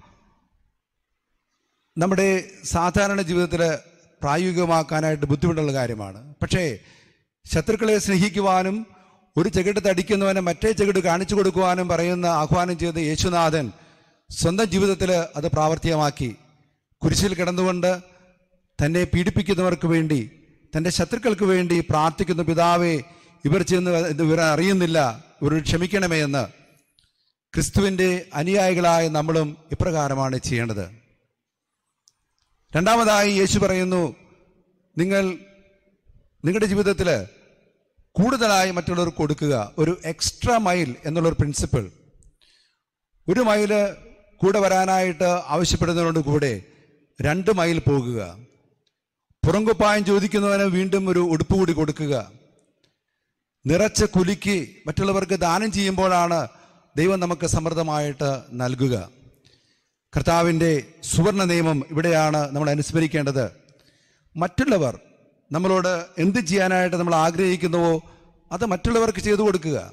നമ്മുടെ സാധാരണ ജീവിതത്തിൽ പ്രായോഗികമാക്കാനായിട്ട് ബുദ്ധിമുട്ടുള്ള കാര്യമാണ് പക്ഷേ ശത്രുക്കളെ സ്നേഹിക്കുവാനും ഒരു ചെകിട്ട് തടിക്കുന്നവനെ മറ്റേ ചെകിട് കാണിച്ചു കൊടുക്കുവാനും പറയുന്ന ആഹ്വാനം ചെയ്ത യേശുനാഥൻ സ്വന്തം ജീവിതത്തിൽ അത് പ്രാവർത്തികമാക്കി കുരിശിൽ കിടന്നുകൊണ്ട് തന്നെ പീഡിപ്പിക്കുന്നവർക്ക് വേണ്ടി തൻ്റെ ശത്രുക്കൾക്ക് വേണ്ടി പ്രാർത്ഥിക്കുന്ന പിതാവെ ഇവർ ചെന്ന് ഇവർ അറിയുന്നില്ല ഇവർ ക്ഷമിക്കണമേ എന്ന് ക്രിസ്തുവിൻ്റെ അനുയായികളായ നമ്മളും ഇപ്രകാരമാണ് ചെയ്യേണ്ടത് രണ്ടാമതായി യേശു പറയുന്നു നിങ്ങൾ നിങ്ങളുടെ ജീവിതത്തിൽ കൂടുതലായി മറ്റുള്ളവർക്ക് കൊടുക്കുക ഒരു എക്സ്ട്രാ മൈൽ എന്നുള്ളൊരു പ്രിൻസിപ്പിൾ ഒരു മൈല് കൂടെ വരാനായിട്ട് ആവശ്യപ്പെടുന്നതിനോട് കൂടെ രണ്ട് മൈൽ പോകുക പുറങ്കുപ്പായം ചോദിക്കുന്നവന് വീണ്ടും ഒരു ഉടുപ്പ് കൂടി കൊടുക്കുക നിറച്ച് കുലുക്കി മറ്റുള്ളവർക്ക് ദാനം ചെയ്യുമ്പോഴാണ് ദൈവം നമുക്ക് സമൃദ്ധമായിട്ട് നൽകുക കർത്താവിൻ്റെ സുവർണ നിയമം ഇവിടെയാണ് നമ്മൾ അനുസ്മരിക്കേണ്ടത് മറ്റുള്ളവർ നമ്മളോട് എന്ത് ചെയ്യാനായിട്ട് നമ്മൾ ആഗ്രഹിക്കുന്നുവോ അത് മറ്റുള്ളവർക്ക് ചെയ്തു കൊടുക്കുക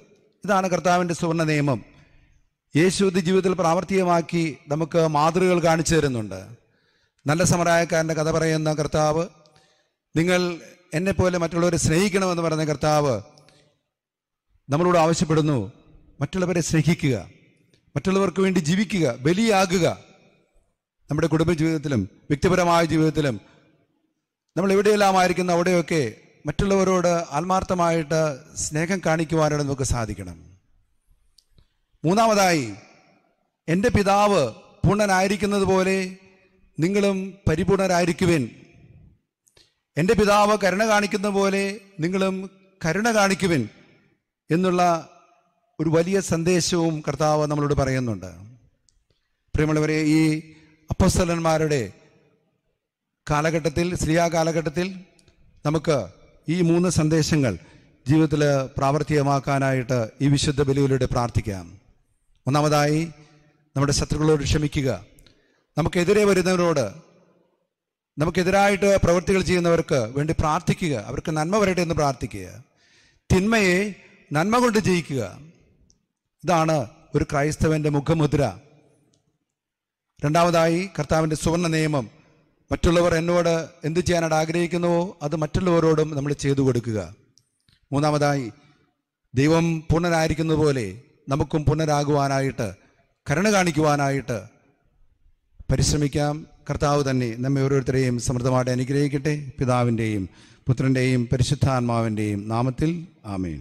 ഇതാണ് കർത്താവിൻ്റെ സുവർണ നിയമം യേശുവിൻ്റെ ജീവിതത്തിൽ പ്രാവർത്തികമാക്കി നമുക്ക് മാതൃകകൾ കാണിച്ചു തരുന്നുണ്ട് നല്ല സമരായക്കാരൻ്റെ കഥ പറയുന്ന കർത്താവ് നിങ്ങൾ എന്നെപ്പോലെ മറ്റുള്ളവരെ സ്നേഹിക്കണമെന്ന് പറയുന്ന കർത്താവ് നമ്മളോട് ആവശ്യപ്പെടുന്നു മറ്റുള്ളവരെ സ്നേഹിക്കുക മറ്റുള്ളവർക്ക് വേണ്ടി ജീവിക്കുക ബലിയാകുക നമ്മുടെ കുടുംബ ജീവിതത്തിലും വ്യക്തിപരമായ ജീവിതത്തിലും നമ്മൾ എവിടെയെല്ലാം ആയിരിക്കുന്ന അവിടെയൊക്കെ മറ്റുള്ളവരോട് ആത്മാർത്ഥമായിട്ട് സ്നേഹം കാണിക്കുവാനായിട്ട് നമുക്ക് സാധിക്കണം മൂന്നാമതായി എൻ്റെ പിതാവ് പൂർണ്ണനായിരിക്കുന്നത് പോലെ നിങ്ങളും പരിപൂർണരായിരിക്കുവിൻ എൻ്റെ പിതാവ് കരുണ കാണിക്കുന്ന പോലെ നിങ്ങളും കരുണ കാണിക്കുവിൻ എന്നുള്ള ഒരു വലിയ സന്ദേശവും കർത്താവ് നമ്മളോട് പറയുന്നുണ്ട് പ്രിയമുള്ളവരെ ഈ അപ്പസ്തലന്മാരുടെ കാലഘട്ടത്തിൽ സ്ത്രീയാ കാലഘട്ടത്തിൽ നമുക്ക് ഈ മൂന്ന് സന്ദേശങ്ങൾ ജീവിതത്തിൽ പ്രാവർത്തികമാക്കാനായിട്ട് ഈ വിശുദ്ധ ബലിയിലൂടെ പ്രാർത്ഥിക്കാം ഒന്നാമതായി നമ്മുടെ ശത്രുക്കളോട് ക്ഷമിക്കുക നമുക്കെതിരെ വരുന്നവരോട് നമുക്കെതിരായിട്ട് പ്രവൃത്തികൾ ചെയ്യുന്നവർക്ക് വേണ്ടി പ്രാർത്ഥിക്കുക അവർക്ക് നന്മ വരട്ടെ എന്ന് പ്രാർത്ഥിക്കുക തിന്മയെ നന്മ കൊണ്ട് ജയിക്കുക ഇതാണ് ഒരു ക്രൈസ്തവന്റെ മുഖമുദ്ര രണ്ടാമതായി കർത്താവിൻ്റെ സുവർണ നിയമം മറ്റുള്ളവർ എന്നോട് എന്ത് ചെയ്യാനായിട്ട് ആഗ്രഹിക്കുന്നുവോ അത് മറ്റുള്ളവരോടും നമ്മൾ ചെയ്തു കൊടുക്കുക മൂന്നാമതായി ദൈവം പൂർണ്ണനായിരിക്കുന്നത് പോലെ നമുക്കും പൂർണ്ണരാകുവാനായിട്ട് കരുണ കാണിക്കുവാനായിട്ട് പരിശ്രമിക്കാം കർത്താവ് തന്നെ നമ്മെ ഓരോരുത്തരെയും സമൃദ്ധമായിട്ട് അനുഗ്രഹിക്കട്ടെ പിതാവിൻ്റെയും പുത്രൻ്റെയും പരിശുദ്ധാത്മാവിൻ്റെയും നാമത്തിൽ ആമേൻ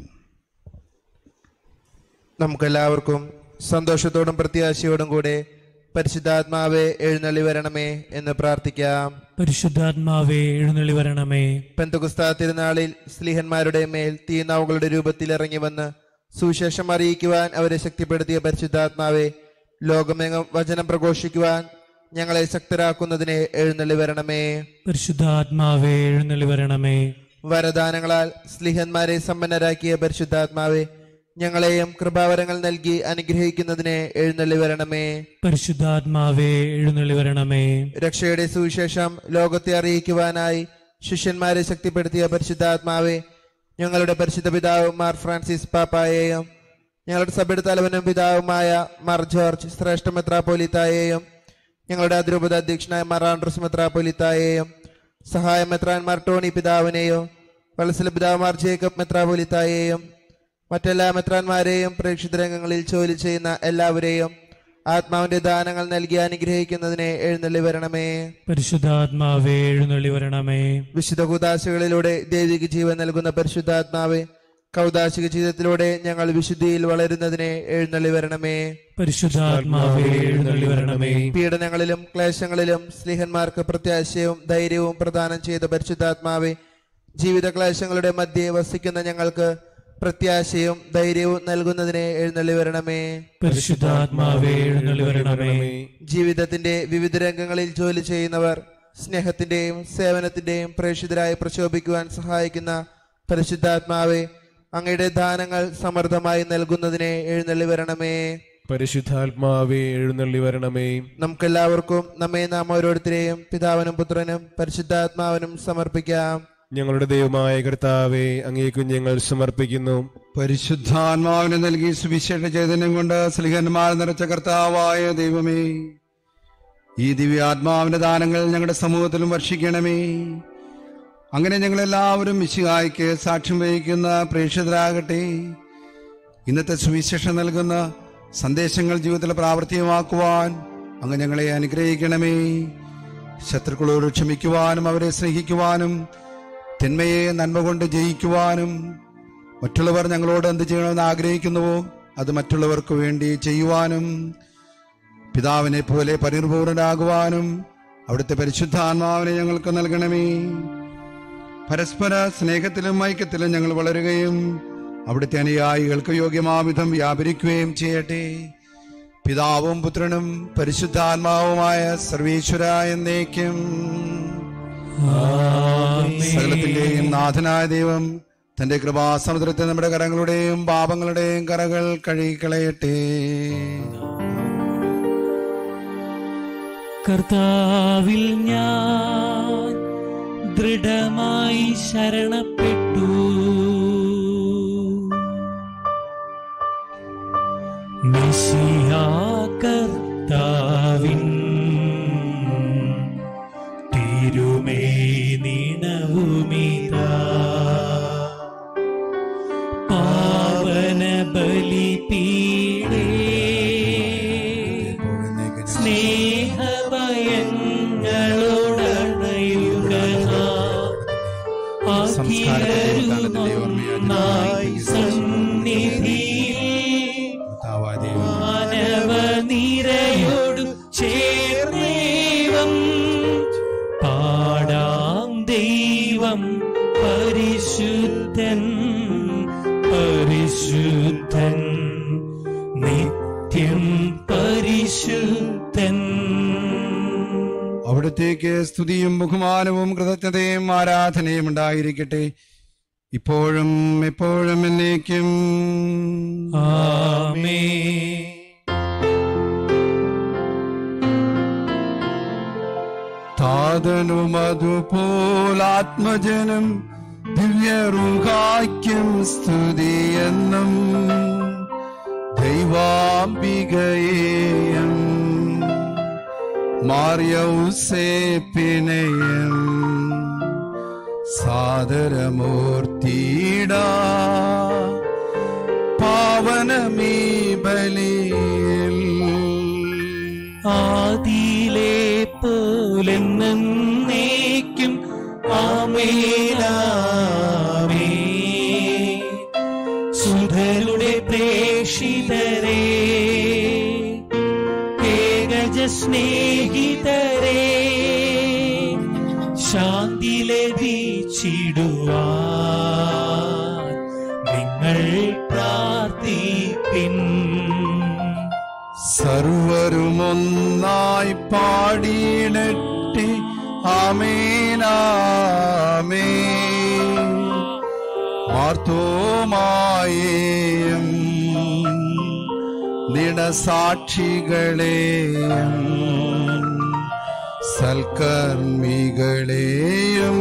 നമുക്കെല്ലാവർക്കും സന്തോഷത്തോടും പ്രത്യാശയോടും കൂടെ പരിശുദ്ധാത്മാവെ എഴുന്നള്ളി വരണമേ എന്ന് പ്രാർത്ഥിക്കാം പരിശുദ്ധാത്മാവേ എഴുന്നള്ളി വരണമേ പെന്തകുസ്താ തിരുനാളിൽ സ്ലീഹന്മാരുടെ മേൽ തീനാവുകളുടെ രൂപത്തിൽ ഇറങ്ങി വന്ന് സുവിശേഷം അറിയിക്കുവാൻ അവരെ ശക്തിപ്പെടുത്തിയ പരിശുദ്ധാത്മാവെ ലോകമെങ്ങും വചനം പ്രഘോഷിക്കുവാൻ ഞങ്ങളെ ശക്തരാക്കുന്നതിനെ എഴുന്നള്ളി വരണമേ പരിശുദ്ധാത്മാവേ എഴുന്നള്ളി വരണമേ വരദാനങ്ങളാൽ സ്ലിഹന്മാരെ സമ്പന്നരാക്കിയ പരിശുദ്ധാത്മാവെ ഞങ്ങളെയും കൃപാവരങ്ങൾ നൽകി അനുഗ്രഹിക്കുന്നതിനെ എഴുന്നള്ളി വരണമേ പരിശുദ്ധാത്മാവേ എഴുന്നള്ളി വരണമേ രക്ഷയുടെ സുവിശേഷം ലോകത്തെ അറിയിക്കുവാനായി ശിഷ്യന്മാരെ ശക്തിപ്പെടുത്തിയ പരിശുദ്ധാത്മാവെ ഞങ്ങളുടെ പരിശുദ്ധ പിതാവ് മാർ ഫ്രാൻസിസ് പാപ്പായെയും ഞങ്ങളുടെ സഭയുടെ തലവനും പിതാവുമായ മാർ ജോർജ് ശ്രേഷ്ഠ മെത്രാപോലിത്തായെയും ഞങ്ങളുടെ അതിരൂപത അധ്യക്ഷനായ മാർ ആൻഡ്രസ് മെത്രാപോലിത്തായെയും സഹായ മെത്രാൻമാർ ടോണി പിതാവിനെയും വത്സല പിതാവുമാർ ജേക്കബ് മെത്രാപോലിത്തായെയും മറ്റെല്ലാ മെത്രാന്മാരെയും പ്രേക്ഷിത രംഗങ്ങളിൽ ജോലി ചെയ്യുന്ന എല്ലാവരെയും ആത്മാവിന്റെ ദാനങ്ങൾ നൽകി അനുഗ്രഹിക്കുന്നതിനെ എഴുന്നള്ളി വരണമേ പരിശുദ്ധാത്മാവേ എഴുന്നള്ളി വരണമേ വിശുദ്ധ കുദാശകളിലൂടെ ദൈവിക ജീവൻ നൽകുന്ന പരിശുദ്ധാത്മാവെ കൗദാശിക ജീവിതത്തിലൂടെ ഞങ്ങൾ വിശുദ്ധിയിൽ വളരുന്നതിനെ എഴുന്നള്ളി വരണമേ പരിശുദ്ധാത്മാവേ എഴുന്നള്ളി വരണമേ പീഡനങ്ങളിലും ക്ലേശങ്ങളിലും സ്നേഹന്മാർക്ക് പ്രത്യാശയും ധൈര്യവും പ്രദാനം ചെയ്ത പരിശുദ്ധാത്മാവെ ജീവിത ക്ലേശങ്ങളുടെ മധ്യേ വസിക്കുന്ന ഞങ്ങൾക്ക് പ്രത്യാശയും ധൈര്യവും നൽകുന്നതിനെ എഴുന്നള്ളി വരണമേ പരിശുദ്ധാത്മാവേ എഴുന്നള്ളി വരണമേ ജീവിതത്തിന്റെ വിവിധ രംഗങ്ങളിൽ ജോലി ചെയ്യുന്നവർ സ്നേഹത്തിന്റെയും സേവനത്തിന്റെയും പ്രേക്ഷിതരായി പ്രശോഭിക്കുവാൻ സഹായിക്കുന്ന പരിശുദ്ധാത്മാവെ അങ്ങയുടെ ദാനങ്ങൾ സമൃദ്ധമായി നൽകുന്നതിനെ എഴുന്നള്ളി വരണമേ പരിശുദ്ധാത്മാവേ എഴുന്നള്ളി വരണമേ നമുക്കെല്ലാവർക്കും നമ്മെ നാം ഓരോരുത്തരെയും പിതാവിനും പുത്രനും പരിശുദ്ധാത്മാവിനും സമർപ്പിക്കാം ഞങ്ങളുടെ ദൈവമായ കർത്താവെ അങ്ങേക്കും ഞങ്ങൾ സമർപ്പിക്കുന്നു പരിശുദ്ധാത്മാവിനെ നൽകി സുവിശേഷ ചൈതന്യം കൊണ്ട് സ്ലിഹന്മാർ നിറച്ച കർത്താവായ ദൈവമേ ഈ ദിവ്യാത്മാവിന്റെ ദാനങ്ങൾ ഞങ്ങളുടെ സമൂഹത്തിലും വർഷിക്കണമേ അങ്ങനെ ഞങ്ങളെല്ലാവരും മിശിഹായ്ക്ക് സാക്ഷ്യം വഹിക്കുന്ന പ്രേക്ഷിതരാകട്ടെ ഇന്നത്തെ സുവിശേഷം നൽകുന്ന സന്ദേശങ്ങൾ ജീവിതത്തിൽ പ്രാവർത്തികമാക്കുവാൻ അങ്ങ് ഞങ്ങളെ അനുഗ്രഹിക്കണമേ ശത്രുക്കളോട് ക്ഷമിക്കുവാനും അവരെ സ്നേഹിക്കുവാനും തിന്മയെ നന്മ കൊണ്ട് ജയിക്കുവാനും മറ്റുള്ളവർ ഞങ്ങളോട് എന്ത് ചെയ്യണമെന്ന് ആഗ്രഹിക്കുന്നുവോ അത് മറ്റുള്ളവർക്ക് വേണ്ടി ചെയ്യുവാനും പിതാവിനെ പോലെ പരിപൂർണരാകുവാനും അവിടുത്തെ പരിശുദ്ധാത്മാവിനെ ഞങ്ങൾക്ക് നൽകണമേ പരസ്പര സ്നേഹത്തിലും ഐക്യത്തിലും ഞങ്ങൾ വളരുകയും അവിടുത്തെ അനുയായികൾക്ക് യോഗ്യമാവിധം വ്യാപരിക്കുകയും ചെയ്യട്ടെ പിതാവും പുത്രനും പരിശുദ്ധാത്മാവുമായ സർവീശ്വര എന്നേക്കും സകലത്തിന്റെയും നാഥനായ ദൈവം തന്റെ കൃപാസമുദ്രത്തെ നമ്മുടെ കരങ്ങളുടെയും പാപങ്ങളുടെയും കറകൾ കഴുകിക്കളയട്ടെ കർത്താവിൽ ഞാൻ ദൃഢമായി ശരണപ്പെട്ടു പാവന ബലിപീഠേ സ്നേഹഭയങ്ങളോടണയുക ആക്കിയരുമൊന്നായി സന്നിധിയിൽ മാനവ നിരയോടു ചേർന്നേവം പാടാം ദൈവം പരിശുദ്ധൻ പരിശുദ്ധൻ നിത്യം പരിശുദ്ധൻ അവിടത്തേക്ക് സ്തുതിയും ബഹുമാനവും കൃതജ്ഞതയും ആരാധനയും ഉണ്ടായിരിക്കട്ടെ ഇപ്പോഴും എപ്പോഴും എന്നേക്കും ആമേ താതനും അതുപോലാത്മജനം ദിവ്യറുഹായ്ക്കും സ്തുതിയെന്നും ദൈവാംബികയേയം മാറിയൗസേപ്പിനെയും സാദരമൂർത്തിയിട പാവനമീ ബലിയിൽ ആദിയിലെ പോലെന്നേക്കും ആമേലാമേ സുധരുടെ പ്രേഷിതരേ ഏകജ സ്നേഹിതരേ ശാന്തി ലഭിച്ചിടുവാൻ നിങ്ങൾ പ്രാർത്ഥിപ്പിൻ സർവരുമൊന്നായി പാടിയിടട്ടെ ആമേനാമേ മാർത്തോമായേയും നിണസാക്ഷികളെയും സൽക്കർമ്മികളെയും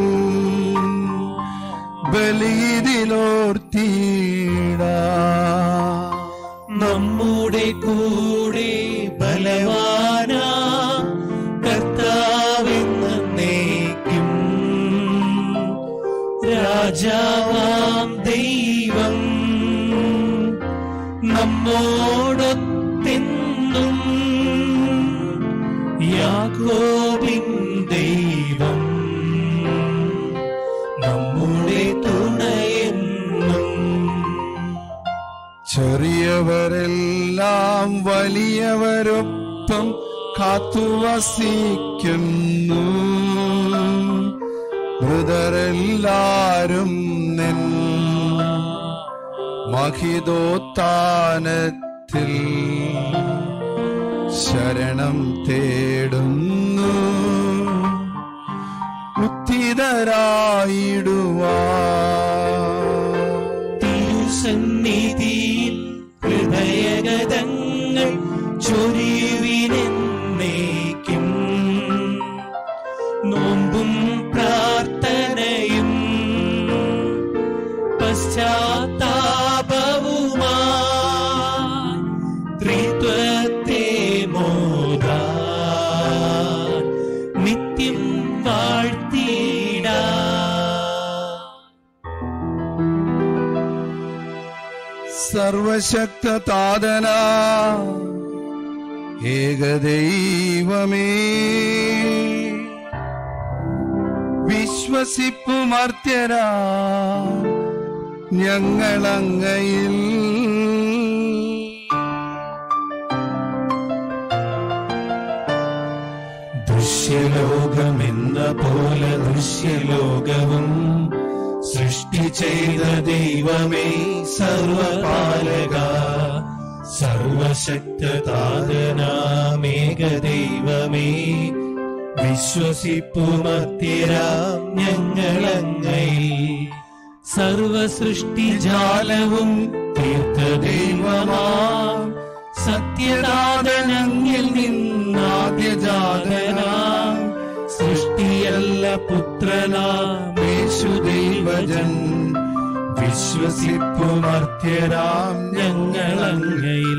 ബലിയിലോർത്തിടാ നമ്മുടെ കൂടെ ബലവാന കർത്താവെന്നേക്കും രാജാവാം ദൈവം നമ്മോടൊത്തെന്നും യാക്കോബിൻ ദൈവം നമ്മുടെ തുണയെന്നും ചെറിയവരെല്ലാം വലിയവരൊപ്പം കാത്തുവസിക്കുന്നു മൃതരെല്ലാരും നിൻ മഹിതോത്താനത്തിൽ ശരണം തേടുന്നു ഉത്തിതരായിടുവാ തിരുസന്നിധിയിൽ ഹൃദയഗതങ്ങൾ ചൊരിവിനെന്നേക്കും നോമ്പും പ്രാർത്ഥനയും പശ്ചാത്താപവുമായി ത്രിത്വത്തെ മോദാ നിത്യം വാഴ്ത്തിടാ സർവശക്ത താതന ഏകദൈവമേ വിശ്വസിപ്പുമർത്യരാ ഞങ്ങളങ്ങയിൽ ദൃശ്യലോകമെന്ന പോലെ ദൃശ്യലോകവും സൃഷ്ടി ചെയ്ത ദൈവമേ സർവപാലക സർവശക്തതാതനാമേക ദൈവമേ വിശ്വസിപ്പുമത്തിരാം ഞങ്ങളങ്ങയിൽ സർവസൃഷ്ടിജാലവും തീർത്ത ദൈവമാം സത്യദാതനങ്ങിൽ നിന്നാദ്യജാതനാം സൃഷ്ടിയല്ല പുത്രനാം യേശുദൈവജൻ വിശ്വസിപ്പുമർത്യരാം ഞങ്ങളങ്ങയിൽ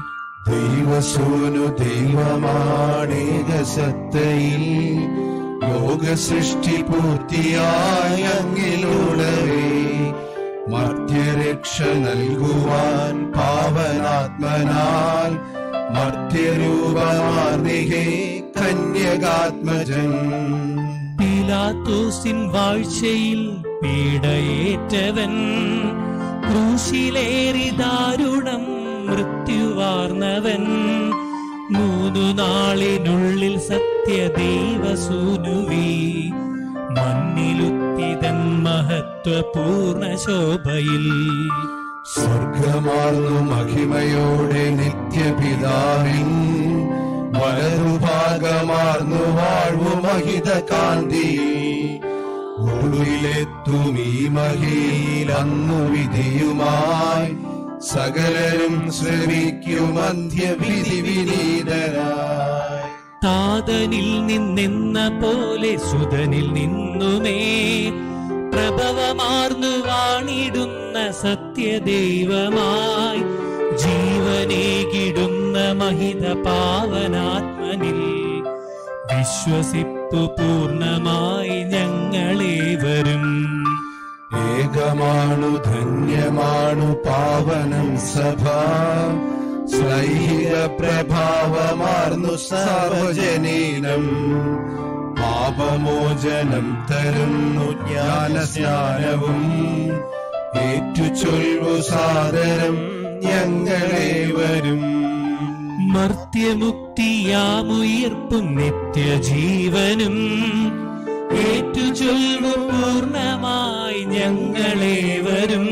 ദൈവസൂനു ദൈവമാണേക സത്തയിൽ ലോക സൃഷ്ടി പൂർത്തിയായ അങ്ങിലൂടവേ മർത്യരക്ഷ നൽകുവാൻ പാവനാത്മനാൽ മർത്യരൂപമാർന്നിഹേ കന്യകാത്മജൻ പീലാത്തോസിൻ വാഴ്ചയിൽ പീഡയേറ്റവൻ ക്രൂശിലേറി ദാരുണം മൃത്യുവാർന്നവൻ മൂന്നു നാളിനുള്ളിൽ സത്യദൈവസൂനുവി മണ്ണിലുത്തിതൻ മഹത്വപൂർണ ശോഭയിൽ സ്വർഗമാർന്നു മഹിമയോടെ നിത്യപിതാവിൻ വലതുഭാഗമാർന്നു വാഴ്വു മഹിത കാന്തി ഒടുവിലെത്തും ഈ മഹിയിൽ അന്നു വിധിയുമായി സകലരും ശ്രമിക്കും അന്ത്യവിധി വിനീതരായി താതനിൽ നിന്നെന്ന പോലെ സുതനിൽ നിന്നുമേ പ്രഭവമാർന്നു വാണിടുന്ന സത്യദൈവമായി ജീവനേകിടുന്ന മഹിത പാവനാത്മനിൽ വിശ്വസിപ്പു പൂർണ്ണമായി ഞങ്ങളേവരും ഏകമാണു ധന്യമാണു പാവനം സഭ സ്ലൈഹിക പ്രഭാവമാർന്നു സാർവജനീനം പാപമോചനം തരുന്നു ജ്ഞാനസ്നാനവും ഏറ്റുചൊൽവു സാദരം ഞങ്ങളേവരും മർത്യമുക്തിയാമുയർപ്പും നിത്യജീവനും ഏറ്റുചൊൽവു പൂർണ്ണമായി ഞങ്ങളേവരും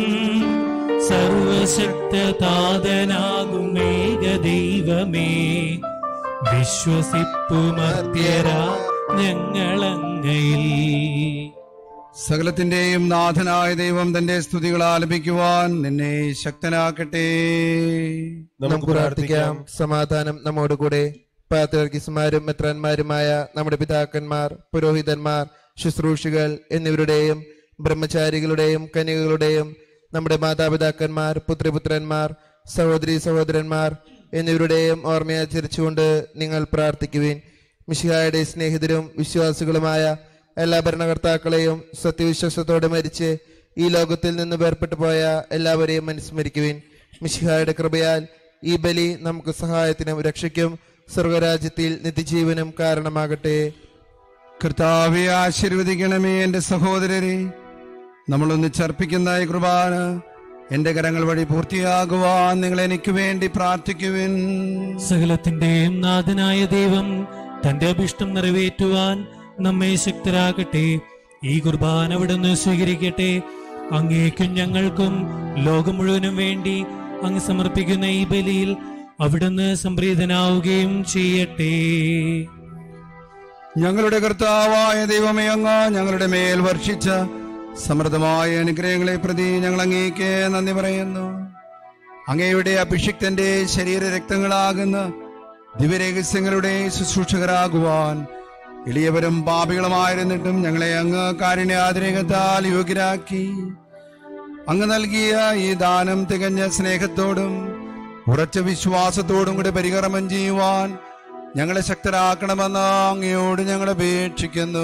സർവശക്തതാതനാകും ഏകദൈവമേ വിശ്വസിപ്പു മർത്യരാ ഞങ്ങളങ്ങയിൽ സകലത്തിന്റെയും നാഥനായ ദൈവം തന്റെ സ്തുതികൾ ആലപിക്കുവാൻ നിന്നെ ശക്തനാക്കട്ടെ നമുക്ക് പ്രാർത്ഥിക്കാം സമാധാനം നമ്മോടുകൂടെ പാത്രർക്കിസ്മാരും മെത്രാന്മാരുമായ നമ്മുടെ പിതാക്കന്മാർ പുരോഹിതന്മാർ ശുശ്രൂഷികൾ എന്നിവരുടെയും ബ്രഹ്മചാരികളുടെയും കന്യകകളുടെയും നമ്മുടെ മാതാപിതാക്കന്മാർ പുത്രിപുത്രന്മാർ സഹോദരി സഹോദരന്മാർ എന്നിവരുടെയും ഓർമ്മയാചരിച്ചുകൊണ്ട് നിങ്ങൾ പ്രാർത്ഥിക്കുവിൻ മിഷിഹായുടെ സ്നേഹിതരും വിശ്വാസികളുമായ എല്ലാ ഭരണകർത്താക്കളെയും സത്യവിശ്വാസത്തോടെ മരിച്ച് ഈ ലോകത്തിൽ നിന്ന് വേർപെട്ടു പോയ എല്ലാവരെയും അനുസ്മരിക്കുവിൻ മിഷിഹായുടെ കൃപയാൽ ഈ ബലി നമുക്ക് സഹായത്തിനും രക്ഷയ്ക്കും സ്വർഗരാജ്യത്തിൽ നിത്യജീവനും കാരണമാകട്ടെ കർത്താവെ ആശീർവദിക്കണമേ എന്റെ സഹോദരരെ നമ്മളൊന്നിച്ചർപ്പിക്കുന്ന ഈ കുർബാന എന്റെ കരങ്ങൾ വഴി പൂർത്തിയാകുവാൻ നിങ്ങൾ എനിക്ക് വേണ്ടി പ്രാർത്ഥിക്കുവിൻ സകലത്തിന്റെയും നാഥനായ ദൈവം തന്റെ അഭിഷ്ടം നിറവേറ്റുവാൻ നമ്മെ ശക്തരാകട്ടെ ഈ കുർബാന അവിടുന്ന് സ്വീകരിക്കട്ടെ അങ്ങേക്കും ഞങ്ങൾക്കും ലോകം മുഴുവനും വേണ്ടി അങ്ങ് സമർപ്പിക്കുന്ന ഈ ബലിയിൽ അവിടുന്ന് സംപ്രീതനാവുകയും ചെയ്യട്ടെ ഞങ്ങളുടെ കർത്താവായ ദൈവമേ അങ്ങ് ഞങ്ങളുടെ മേൽ വർഷിച്ച സമൃദ്ധമായ അനുഗ്രഹങ്ങളെ പ്രതി ഞങ്ങൾ അങ്ങേക്ക് നന്ദി പറയുന്നു അങ്ങയുടെ അഭിഷിക്തന്റെ ശരീര രക്തങ്ങളാകുന്ന ദിവ്യരഹസ്യങ്ങളുടെ ശുശ്രൂഷകരാകുവാൻ എളിയവരും പാപികളുമായിരുന്നിട്ടും ഞങ്ങളെ അങ്ങ് കാരുണ്യാതിരേകത്താൽ യോഗ്യരാക്കി അങ്ങ് നൽകിയ ഈ ദാനം തികഞ്ഞ സ്നേഹത്തോടും ഉറച്ച വിശ്വാസത്തോടും കൂടി പരികർമ്മം ചെയ്യുവാൻ ഞങ്ങളെ ശക്തരാക്കണമെന്ന് അങ്ങയോട് ഞങ്ങൾ അപേക്ഷിക്കുന്നു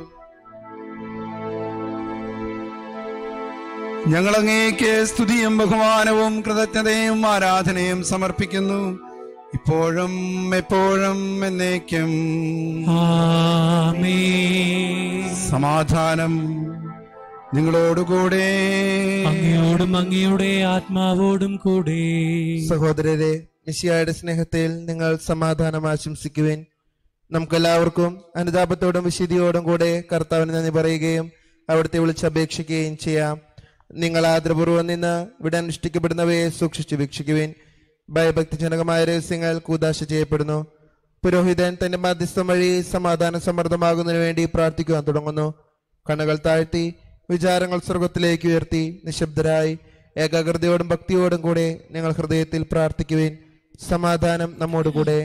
ഞങ്ങൾ അങ്ങേക്ക് സ്തുതിയും ബഹുമാനവും കൃതജ്ഞതയും ആരാധനയും സമർപ്പിക്കുന്നു ഇപ്പോഴും എപ്പോഴും എന്നേക്കും ആമേൻ. സമാധാനം നിങ്ങളോടുകൂടെ അങ്ങയോടും അങ്ങയുടെ ആത്മാവോടും കൂടെ സഹോദരരെ മിശിയായുടെ സ്നേഹത്തിൽ നിങ്ങൾ സമാധാനം ആശംസിക്കുവിൻ നമുക്കെല്ലാവർക്കും അനുതാപത്തോടും വിശുദ്ധിയോടും കൂടെ കർത്താവിന് നന്ദി പറയുകയും അവിടുത്തെ വിളിച്ചപേക്ഷിക്കുകയും ചെയ്യാം നിങ്ങൾ ആദരപൂർവ്വം നിന്ന് ഇവിടെ അനുഷ്ഠിക്കപ്പെടുന്നവയെ സൂക്ഷിച്ചു വീക്ഷിക്കുവിൻ ഭയഭക്തിജനകമായ രഹസ്യങ്ങൾ കൂതാശ ചെയ്യപ്പെടുന്നു പുരോഹിതൻ തന്റെ മധ്യസ്ഥം വഴി സമാധാനം സമൃദ്ധമാകുന്നതിനു വേണ്ടി പ്രാർത്ഥിക്കുവാൻ തുടങ്ങുന്നു കണ്ണുകൾ താഴ്ത്തി വിചാരങ്ങൾ സ്വർഗത്തിലേക്ക് ഉയർത്തി നിശബ്ദരായി ഏകാഗ്രതയോടും ഭക്തിയോടും കൂടെ നിങ്ങൾ ഹൃദയത്തിൽ പ്രാർത്ഥിക്കുവിൻ സമാധാനം നമ്മോടുകൂടെ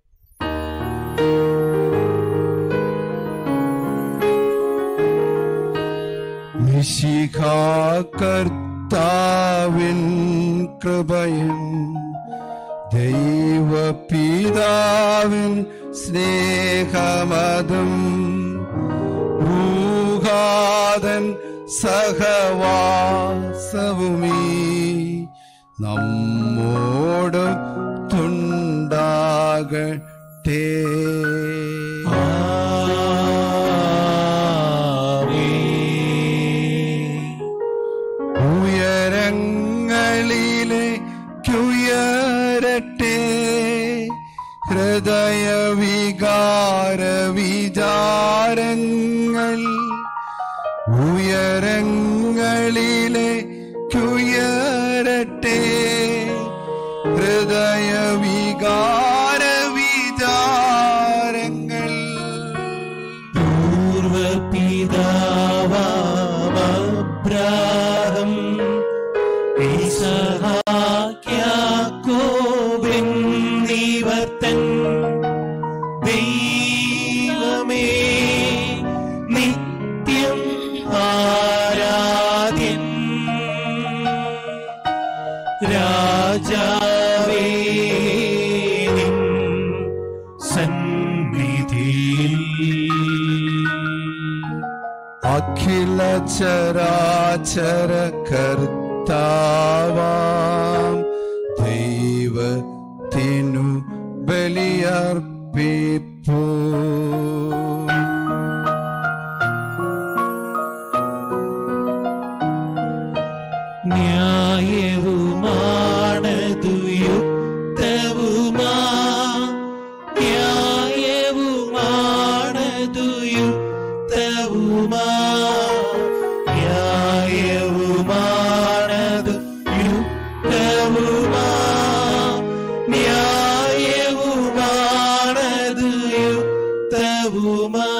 കർത്താവിൻ കൃപയും ദൈവപിതാവിൻ സ്നേഹമതും നാഥൻ സഹവാസവുമീ നമ്മോടും തുണ്ടാകട്ടെ ഉയരങ്ങളിലേക്കുയരട്ടെ ഹൃദയവികാര വിചാരങ്ങൾ ഉയരങ്ങളിലേക്കുയരട്ടെ ഹൃദയവികാര വിചാരങ്ങൾ പൂർവപിതാവാബ്രാഹം ഈസഹാക്യാക്കോബെന്നിവർത്തൻ ദൈവമേ നിത്യം ആരാധ്യൻ രാജാവേ നിൻ സന്നിധിയിൽ അഖില ചരാചര കർത്താവാം ദൈവത്തിനു ബലിയർപ്പിപ്പൂ ന്യായവുമാണതു യുക്തവുമാ ന്യായവുമാണതു യുക്തവുമാ ന്യായവുമാണതു യുക്തവുമാ ന്യായവുമാണതു യുക്തവുമാ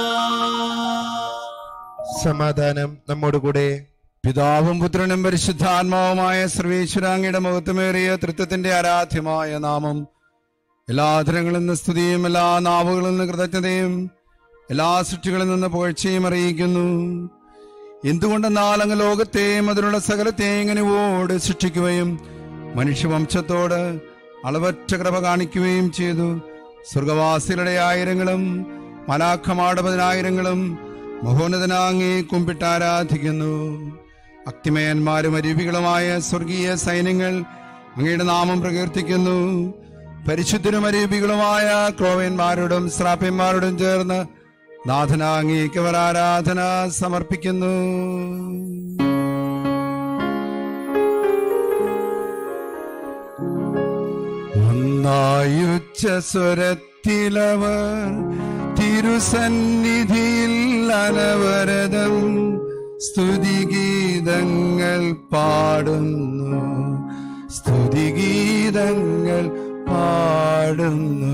സമാധാനം നമ്മോടുകൂടെ പിതാവും പുത്രനും പരിശുദ്ധാത്മാവുമായ സർവേശ്വരാങ്ങിയുടെ മഹത്വമേറിയ തൃത്വത്തിന്റെ ആരാധ്യമായ നാമം എല്ലാ ധരങ്ങളിൽ നിന്ന് സ്തുതിയും എല്ലാ നാവുകളിൽ നിന്ന് കൃതജ്ഞതയും എല്ലാ സൃഷ്ടികളിൽ നിന്ന് പുകഴ്ചയും അറിയിക്കുന്നു എന്തുകൊണ്ടെന്നാൽ അങ്ങ് ലോകത്തെയും അതിനുള്ള സകലത്തെയും ഇങ്ങനെ ഓട് സൃഷ്ടിക്കുകയും മനുഷ്യവംശത്തോട് അളവറ്റ കൃപ കാണിക്കുകയും ചെയ്തു സ്വർഗവാസികളുടെ ആയിരങ്ങളും മലാഖമാട് പതിനായിരങ്ങളും മഹോന്നതനാങ്ങി കുമ്പിട്ട് ആരാധിക്കുന്നു അക്തിമയന്മാരും അരൂപികളുമായ സ്വർഗീയ സൈന്യങ്ങൾ അങ്ങയുടെ നാമം പ്രകീർത്തിക്കുന്നു പരിശുദ്ധരും അരൂപികളുമായ ക്രോവന്മാരോടും ശ്രാപ്യന്മാരോടും ചേർന്ന് നാഥനാങ്ങേക്കവർ ആരാധന സമർപ്പിക്കുന്നു ഒന്നായുച്ച സ്വരത്തിലവർ തിരുസന്നിധിയിൽ അനവരതം സ്തുതിഗീതങ്ങൾ പാടുന്നു സ്തുതിഗീതങ്ങൾ പാടുന്നു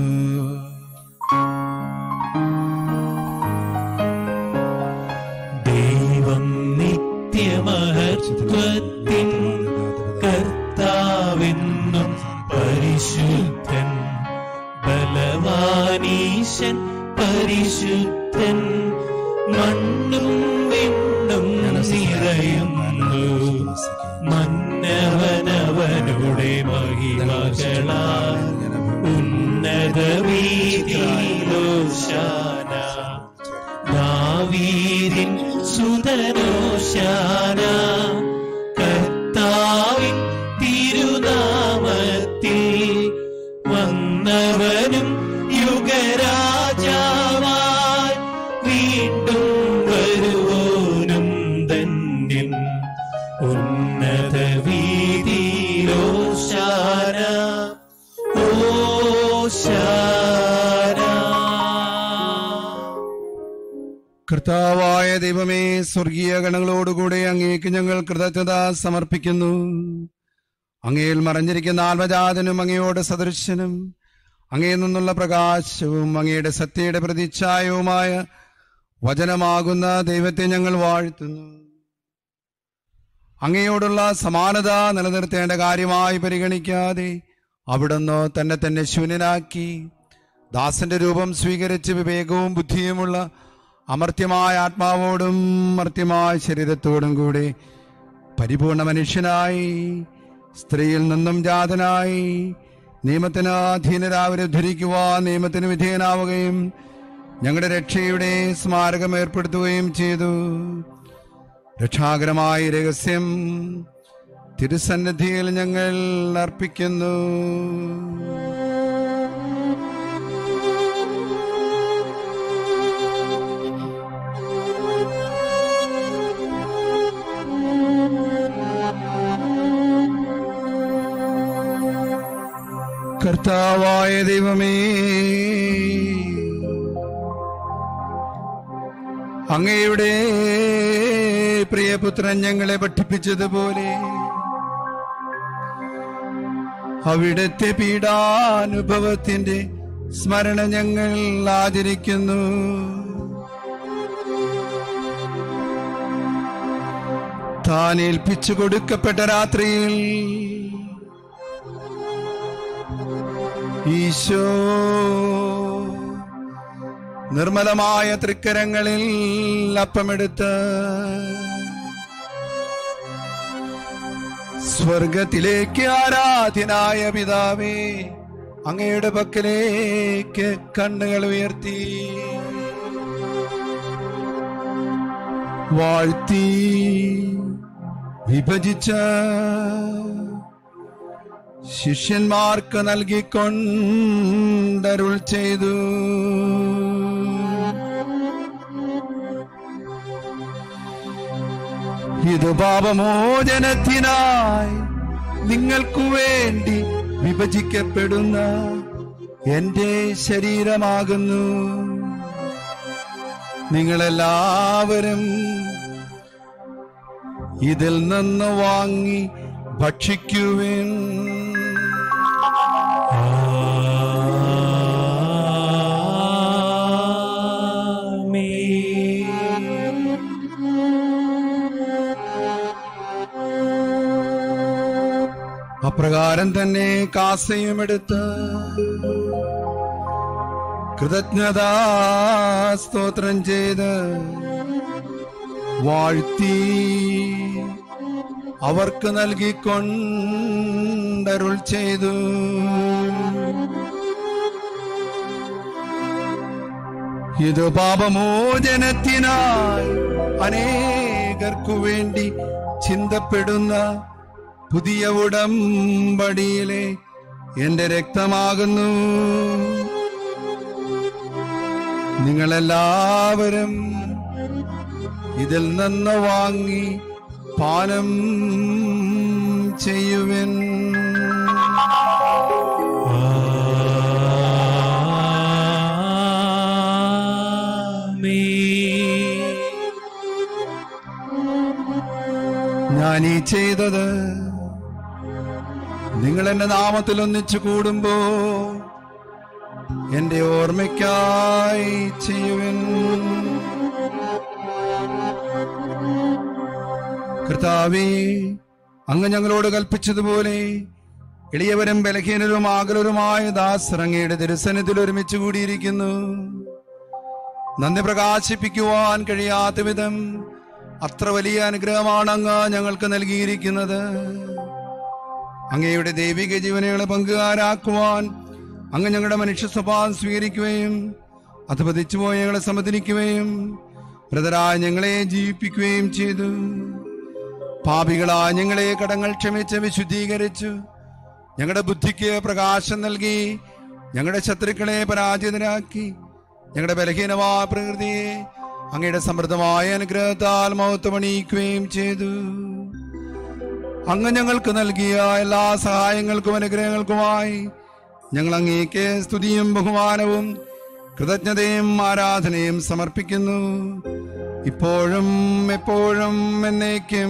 ദൈവം നിത്യമഹത്വത്തിൻ കർത്താവെന്നും പരിശുദ്ധൻ ബലവാനീശൻ പരിശുദ്ധൻ മണ്ണും വിണ്ണും നിറയുന്നു മന്നവനവനുടെ മഹിമകളാൽ ഉന്നത വീതിയിലോശാന ദാവീദിൻ സുതനോശാന കർത്താവിൻ തിരുനാമത്തിൽ വന്നവനും യുഗരാജാവായി വീണ്ടും വരുവോനും ധന്യൻ ഉന്നത വീതിയിലോശാന ഓശാന കർത്താവായ ദൈവമേ സ്വർഗീയ ഗണങ്ങളോടുകൂടെ അങ്ങേക്ക് ഞങ്ങൾ കൃതജ്ഞത സമർപ്പിക്കുന്നു അങ്ങയിൽ മറഞ്ഞിരിക്കുന്ന ആത്മജാതനും അങ്ങയോട് സദൃശനും അങ്ങയിൽ നിന്നുള്ള പ്രകാശവും അങ്ങയുടെ സത്യയുടെ പ്രതിച്ഛായവുമായ വചനമാകുന്ന ദൈവത്തെ ഞങ്ങൾ വാഴ്ത്തുന്നു അങ്ങയോടുള്ള സമാനത നിലനിർത്തേണ്ട കാര്യമായി പരിഗണിക്കാതെ അവിടുന്ന് തന്നെ തന്നെ ശൂന്യനാക്കി ദാസന്റെ രൂപം സ്വീകരിച്ച് വിവേകവും ബുദ്ധിയുമുള്ള അമർത്യമായ ആത്മാവോടും മർത്യമായ ശരീരത്തോടും കൂടെ പരിപൂർണ മനുഷ്യനായി സ്ത്രീയിൽ നിന്നും ജാതനായി നിയമത്തിന് അധീനരാവരെ ധരിക്കുവാൻ നിയമത്തിന് വിധേയനാവുകയും ഞങ്ങളുടെ രക്ഷയുടെ സ്മാരകം ഏർപ്പെടുത്തുകയും ചെയ്തു രക്ഷാകരമായ രഹസ്യം തിരുസന്നിധിയിൽ ഞങ്ങൾ അർപ്പിക്കുന്നു കർത്താവായ ദൈവമേ അങ്ങയുടെ പ്രിയപുത്രൻ ഞങ്ങളെ പഠിപ്പിച്ചതുപോലെ അവിടത്തെ പീഡാനുഭവത്തിന്റെ സ്മരണ ഞങ്ങൾ ആചരിക്കുന്നു താൻ ഏൽപ്പിച്ചു കൊടുക്കപ്പെട്ട രാത്രിയിൽ ഈശോ നിർമ്മലമായ തൃക്കരങ്ങളിൽ അപ്പമെടുത്ത് സ്വർഗത്തിലേക്ക് ആരാധ്യനായ പിതാവേ അങ്ങയുടെ പക്കലേക്ക് കണ്ണുകൾ ഉയർത്തി വാഴ്ത്തി വിഭജിച്ച ശിഷ്യന്മാർക്ക് നൽകിക്കൊണ്ടരുൾ ചെയ്തു ഇത് പാപമോചനത്തിനായി നിങ്ങൾക്കു വേണ്ടി വിഭജിക്കപ്പെടുന്ന എന്റെ ശരീരമാകുന്നു നിങ്ങളെല്ലാവരും ഇതിൽ നിന്ന് വാങ്ങി ഭക്ഷിക്കുവിൻ അപ്രകാരം തന്നെ കാസയും എടുത്ത് കൃതജ്ഞതാ സ്തോത്രം ചെയ്ത് വാഴ്ത്തി അവർക്ക് നൽകിക്കൊണ്ടരുൾ ചെയ്തു ഇത് പാപമോചനത്തിനായി അനേകർക്കു വേണ്ടി ചിന്തപ്പെടുന്ന പുതിയ ഉടമ്പടിയിലെ എന്റെ രക്തമാകുന്നു നിങ്ങളെല്ലാവരും ഇതിൽ നിന്ന് വാങ്ങി പാനം ചെയ്യുവിൻ ഞാൻ ഈ ചെയ്തത് നിങ്ങൾ എന്റെ നാമത്തിൽ ഒന്നിച്ചു കൂടുമ്പോ എന്റെ ഓർമ്മയ്ക്കായി ചെയ്യുവിൻ കർത്താവേ അങ്ങ് ഞങ്ങളോട് കൽപ്പിച്ചതുപോലെ എളിയവരും ബലഹീനരും ആകലരുമായ ദാസർ അങ്ങയുടെ തിരുസന്നിധിയിൽ ഒരുമിച്ച് കൂടിയിരിക്കുന്നു നന്ദി പ്രകാശിപ്പിക്കുവാൻ കഴിയാത്ത വിധം അത്ര വലിയ അനുഗ്രഹമാണ് അങ്ങ് ഞങ്ങൾക്ക് നൽകിയിരിക്കുന്നത് അങ്ങയുടെ ദൈവിക ജീവനുകളെ പങ്കുകാരാക്കുവാൻ അങ്ങ് ഞങ്ങളുടെ മനുഷ്യ സ്വഭാവം സ്വീകരിക്കുകയും അത് പതിച്ചുപോയി ഞങ്ങളെ സമ്മതിരിക്കുകയും ബ്രതരായ ഞങ്ങളെ ജീവിപ്പിക്കുകയും ചെയ്തു പാപികളായ ഞങ്ങളെ കടങ്ങൾ ക്ഷമിച്ച് വിശുദ്ധീകരിച്ചു ഞങ്ങളുടെ ബുദ്ധിക്ക് പ്രകാശം നൽകി ഞങ്ങളുടെ ശത്രുക്കളെ പരാജിതരാക്കി ഞങ്ങളുടെ ബലഹീനമായ പ്രകൃതിയെ അങ്ങയുടെ സമൃദ്ധമായ അനുഗ്രഹത്താൽ മഹത്വമണിയിക്കുകയും ചെയ്തു അങ്ങ് ഞങ്ങൾക്ക് നൽകിയ എല്ലാ സഹായങ്ങൾക്കും അനുഗ്രഹങ്ങൾക്കുമായി ഞങ്ങൾ അങ്ങേക്ക് സ്തുതിയും ബഹുമാനവും കൃതജ്ഞതയും ആരാധനയും സമർപ്പിക്കുന്നു ഇപ്പോഴും എപ്പോഴും എന്നേക്കും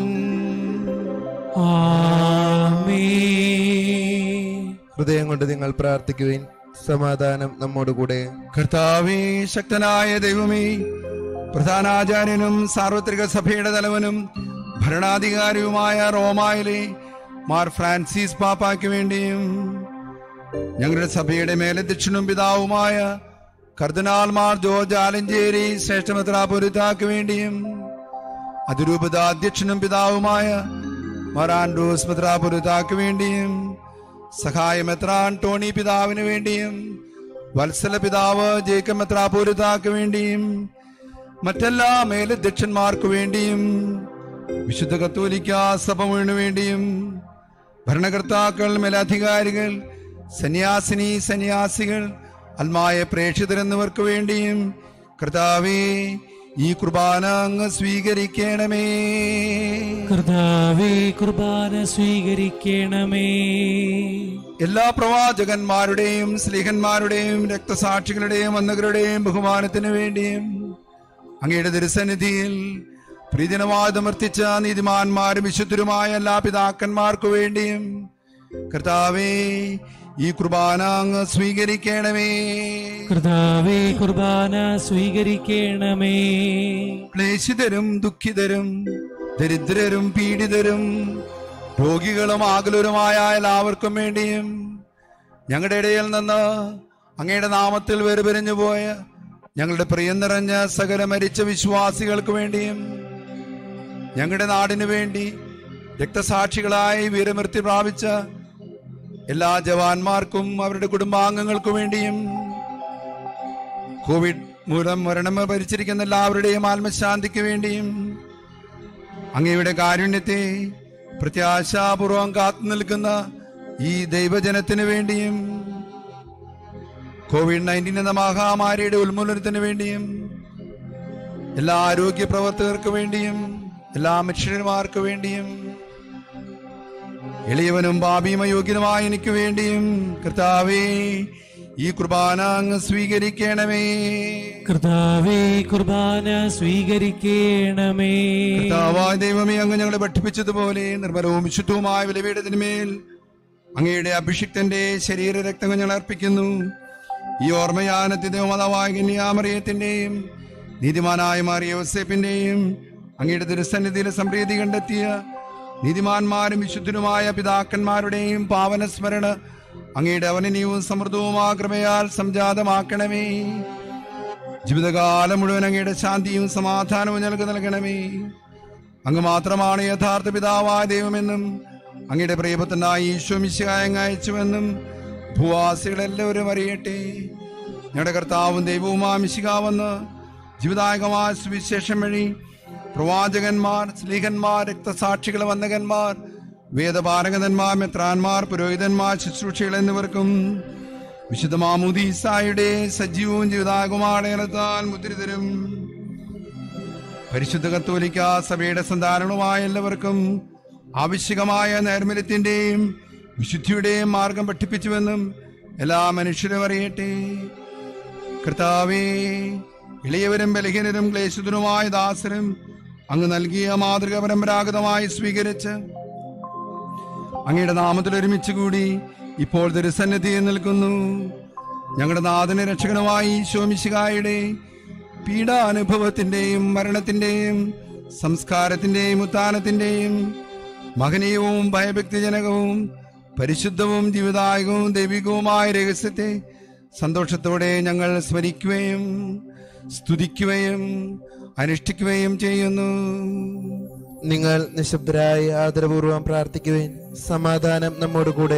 ഹൃദയം കൊണ്ട് നിങ്ങൾ പ്രാർത്ഥിക്കുവിൻ സമാധാനം നമ്മോടുകൂടെ കർത്താവേ ശക്തനായ ദൈവമേ പ്രധാനാചാര്യനും സാർവത്രിക സഭയുടെ തലവനും ഭരണാധികാരിയുമായ റോമായിലെ മാർ ഫ്രാൻസിസ് പാപ്പായ്ക്ക് വേണ്ടിയും ഞങ്ങളുടെ സഭയുടെ മേലധ്യക്ഷനും പിതാവുമായ കർദിനാൾ മാർ ജോർജ് ആലഞ്ചേരി ശ്രേഷ്ഠമെത്രാപുരത്താക്ക് വേണ്ടിയും അതിരൂപത അധ്യക്ഷനും പിതാവുമായ മാർ ആൻഡ്രൂസ് മെത്രാപുരത്താക്ക് വേണ്ടിയും സഹായമെത്രാൻ ടോണി പിതാവിന് വേണ്ടിയും വത്സല പിതാവ് ജേക്കബ് മെത്രാപോലിതാക്ക് വേണ്ടിയും മറ്റെല്ലാ മേലധ്യക്ഷന്മാർക്ക് വേണ്ടിയും വിശുദ്ധ കത്തോലിക്ക സഭ മുഴുവന് വേണ്ടിയും ഭരണകർത്താക്കൾ മേലധികാരികൾ സന്യാസിനി സന്യാസികൾ അൽമായ പ്രേക്ഷിതർ എന്നിവർക്ക് വേണ്ടിയും കർത്താവേ ഈ കുർബാന അങ്ങ് സ്വീകരിക്കണമേ കർത്താവേ കുർബാന സ്വീകരിക്കണമേ എല്ലാ പ്രവാചകന്മാരുടെയും സ്ലീഹന്മാരുടെയും രക്തസാക്ഷികളുടെയും വന്നകരുടെയും ബഹുമാനത്തിന് വേണ്ടിയും അങ്ങയുടെ തിരുസന്നിധിയിൽ പ്രീതിനവാദമർത്തിച്ച നീതിമാന്മാരും വിശുദ്ധരുമായ എല്ലാ പിതാക്കന്മാർക്കു വേണ്ടിയും കർത്താവേ ഈ കുർബാന അങ്ങ് സ്വീകരിക്കണമേ കർത്താവേ കുർബാന സ്വീകരിക്കണമേ ക്ലേശിതരും ദുഃഖിതരും ദരിദ്രരും പീഡിതരും രോഗികളും ആകുലരുമായ എല്ലാവർക്കും വേണ്ടിയും ഞങ്ങളുടെ ഇടയിൽ നിന്ന് അങ്ങയുടെ നാമത്തിൽ വേർപിരിഞ്ഞു പോയ ഞങ്ങളുടെ പ്രിയം നിറഞ്ഞ സകല മരിച്ച വിശ്വാസികൾക്ക് വേണ്ടിയും ഞങ്ങളുടെ നാടിനു വേണ്ടി രക്തസാക്ഷികളായി വീരമൃത്യു പ്രാപിച്ച എല്ലാ ജവാന്മാർക്കും അവരുടെ കുടുംബാംഗങ്ങൾക്കും വേണ്ടിയും കോവിഡ് മൂലം മരണം ഭരിച്ചിരിക്കുന്ന എല്ലാവരുടെയും ആത്മശാന്തിക്ക് വേണ്ടിയും അങ്ങയുടെ കാരുണ്യത്തെ പ്രത്യാശാപൂർവം കാത്തു നിൽക്കുന്ന ഈ ദൈവജനത്തിന് വേണ്ടിയും കോവിഡ് നയൻറ്റീൻ എന്ന മഹാമാരിയുടെ ഉന്മൂലനത്തിന് വേണ്ടിയും എല്ലാ ആരോഗ്യ പ്രവർത്തകർക്ക് വേണ്ടിയും എല്ലാ മിഷണന്മാർക്ക് വേണ്ടിയും എളിയവനും പാപിയും അയോഗ്യനുമായ എനിക്ക് വേണ്ടിയും കർത്താവേ ഈ കുർബാന അങ്ങ് സ്വീകരിക്കണമേ കർത്താവേ കുർബാന സ്വീകരിക്കണമേ കർത്താവായ ദൈവമേ അങ്ങ് ഞങ്ങളെ പഠിപ്പിച്ചതുപോലെ നിർമ്മലവും വിശുദ്ധവുമായ വിലവീടത്തിന്മേൽ അങ്ങയുടെ അഭിഷിക്തന്റെ ശരീര രക്തങ്ങൾ ഞങ്ങൾ അർപ്പിക്കുന്നു ഈ ഓർമ്മയാനത്തിന്റെ മതവായ കന്യാമറിയത്തിന്റെയും നീതിമാനായ മാറിയ യോസേപ്പിന്റെയും അങ്ങയുടെ തിരുസന്നിധിയിലെ സംപ്രീതി കണ്ടെത്തിയ നീതിമാന്മാരും വിശുദ്ധനുമായ പിതാക്കന്മാരുടെയും പാവന സ്മരണ അങ്ങയുടെ അവനനീയവും സമൃദ്ധവുമാ കൃപയാൽ സംജാതമാക്കണമേ ജീവിതകാലം മുഴുവൻ അങ്ങയുടെ ശാന്തിയും സമാധാനവും ഞങ്ങൾക്ക് നൽകണമേ അങ്ങ് മാത്രമാണ് യഥാർത്ഥ പിതാവായ ദൈവമെന്നും അങ്ങയുടെ പ്രിയപുത്രനായ ഈശോ മിശിഹായ അങ്ങ് അയച്ചുവെന്നും ഭൂവാസികളെല്ലാവരും അറിയട്ടെ ഞങ്ങളുടെ കർത്താവും ദൈവവുമാ മിശികാവെന്ന് ജീവിതായകമായ സുവിശേഷം വഴി പ്രവാചകന്മാർ സ്ലീഹന്മാർ രക്തസാക്ഷികൾ വന്ദകന്മാർ വേദപാരകന്മാർ മെത്രാന്മാർ പുരോഹിതന്മാർ ശുശ്രൂഷകൾ എന്നിവർക്കും വിശുദ്ധ മാമുദീസായുടെ സജീവവും ജീവിതാകുമാടയത്താൽ മുദ്രിതരും പരിശുദ്ധ കത്തോലിക്ക സഭയുടെ സന്താനങ്ങളുമായ എല്ലാവർക്കും ആവശ്യകമായ നൈർമല്യത്തിന്റെയും വിശുദ്ധിയുടെയും മാർഗം പഠിപ്പിച്ചുവെന്നും എല്ലാ മനുഷ്യരും അറിയട്ടെ കർത്താവേ ഇളയവരും ബലഹീനരും ക്ലേശിതരുമായ ദാസരും അങ്ങ് നൽകിയ മാതൃക പരമ്പരാഗതമായി സ്വീകരിച്ച് അങ്ങയുടെ നാമത്തിൽ ഒരുമിച്ച് കൂടി ഇപ്പോൾ തിരുസന്നിധിയിൽ നിൽക്കുന്നു ഞങ്ങളുടെ നാഥന രക്ഷകനുമായി ശോമിശികായുടെ പീഡാനുഭവത്തിന്റെയും മരണത്തിന്റെയും സംസ്കാരത്തിന്റെയും ഉത്ഥാനത്തിന്റെയും മഹനീയവും ഭയഭക്തിജനകവും പരിശുദ്ധവും ജീവിതായകവും ദൈവികവുമായ രഹസ്യത്തെ സന്തോഷത്തോടെ ഞങ്ങൾ സ്മരിക്കുകയും സ്തുതിക്കുകയും അനുഷ്ഠിക്കുകയും ചെയ്യുന്നു നിങ്ങൾ നിശബ്ദരായി ആദരപൂർവം പ്രാർത്ഥിക്കുവിൻ സമാധാനം നമ്മോട് കൂടെ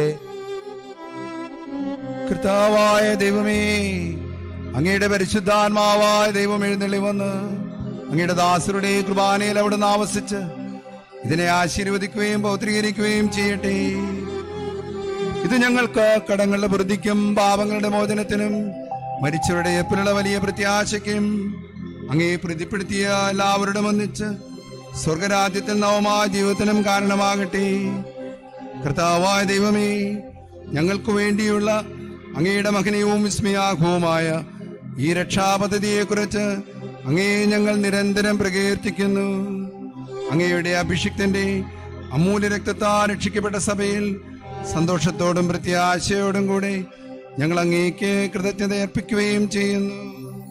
കർത്താവായ ദൈവമേ അങ്ങയുടെ പരിശുദ്ധാത്മാവായ ദൈവം എഴുന്നള്ളി വന്ന് അങ്ങയുടെ ദാസരുടെ കൃപാനയിൽ അവിടുന്ന് ആവസിച്ച് ഇതിനെ ആശീർവദിക്കുകയും പൗത്രീകരിക്കുകയും ചെയ്യട്ടെ ഇത് ഞങ്ങൾക്ക് കടങ്ങളുടെ വൃദ്ധിക്കും പാപങ്ങളുടെ മോചനത്തിനും മരിച്ചവരുടെ എപ്പോഴുള്ള വലിയ പ്രത്യാശയ്ക്കും അങ്ങേ പ്രതിപ്പെടുത്തിയ എല്ലാവരുടെ ഒന്നിച്ച് സ്വർഗരാജ്യത്തിൽ നവമായ ജീവിതത്തിനും കാരണമാകട്ടെ കർത്താവായ ദൈവമേ ഞങ്ങൾക്ക് വേണ്ടിയുള്ള അങ്ങയുടെ മഹനീയവും വിസ്മയാഘവുമായ ഈ രക്ഷാപദ്ധതിയെക്കുറിച്ച് അങ്ങേ ഞങ്ങൾ നിരന്തരം പ്രകീർത്തിക്കുന്നു അങ്ങയുടെ അഭിഷിക്തന്റെ അമൂല്യ രക്തത്താൽ രക്ഷിക്കപ്പെട്ട സഭയിൽ സന്തോഷത്തോടും പ്രത്യാശയോടും കൂടെ ഞങ്ങൾ അങ്ങേക്ക് കൃതജ്ഞത അർപ്പിക്കുകയും ചെയ്യുന്നു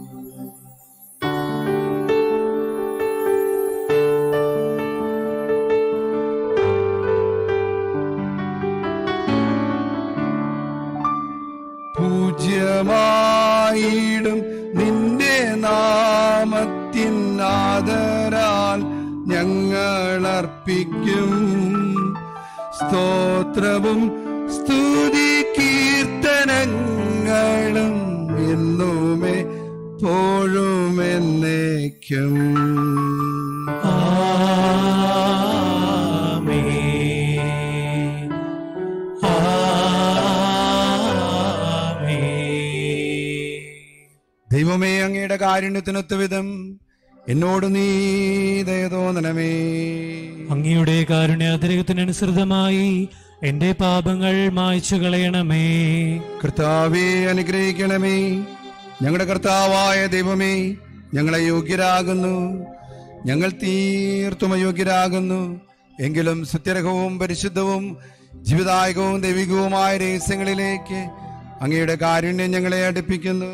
പൂജ്യമായിടും നിന്റെ നാമത്തിൻ ആദരാൽ ഞങ്ങൾ അർപ്പിക്കും സ്തോത്രവും സ്തുതി കീർത്തനങ്ങളും ഇന്നുമേ പോഴും എന്നേക്കും ആമേൻ. ആമേൻ. ദൈവമേ അങ്ങയുടെ കാരുണ്യത്തിനൊത്ത വിധം എന്നോട് നീ ദയ തോന്നണമേ അങ്ങയുടെ കാരുണ്യാതിരകത്തിനനുസൃതമായി എന്റെ പാപങ്ങൾ മായ്ച്ചു കളയണമേ കർത്താവെ അനുഗ്രഹിക്കണമേ ഞങ്ങളുടെ കർത്താവായ ദൈവമേ ഞങ്ങളെ യോഗ്യരാകുന്നു ഞങ്ങൾ തീർത്തും അയോഗ്യരാകുന്നു എങ്കിലും സുത്യർഹവും പരിശുദ്ധവും ജീവിതായകവും ദൈവികവുമായ രഹസ്യങ്ങളിലേക്ക് അങ്ങയുടെ കാരുണ്യം ഞങ്ങളെ അടുപ്പിക്കുന്നു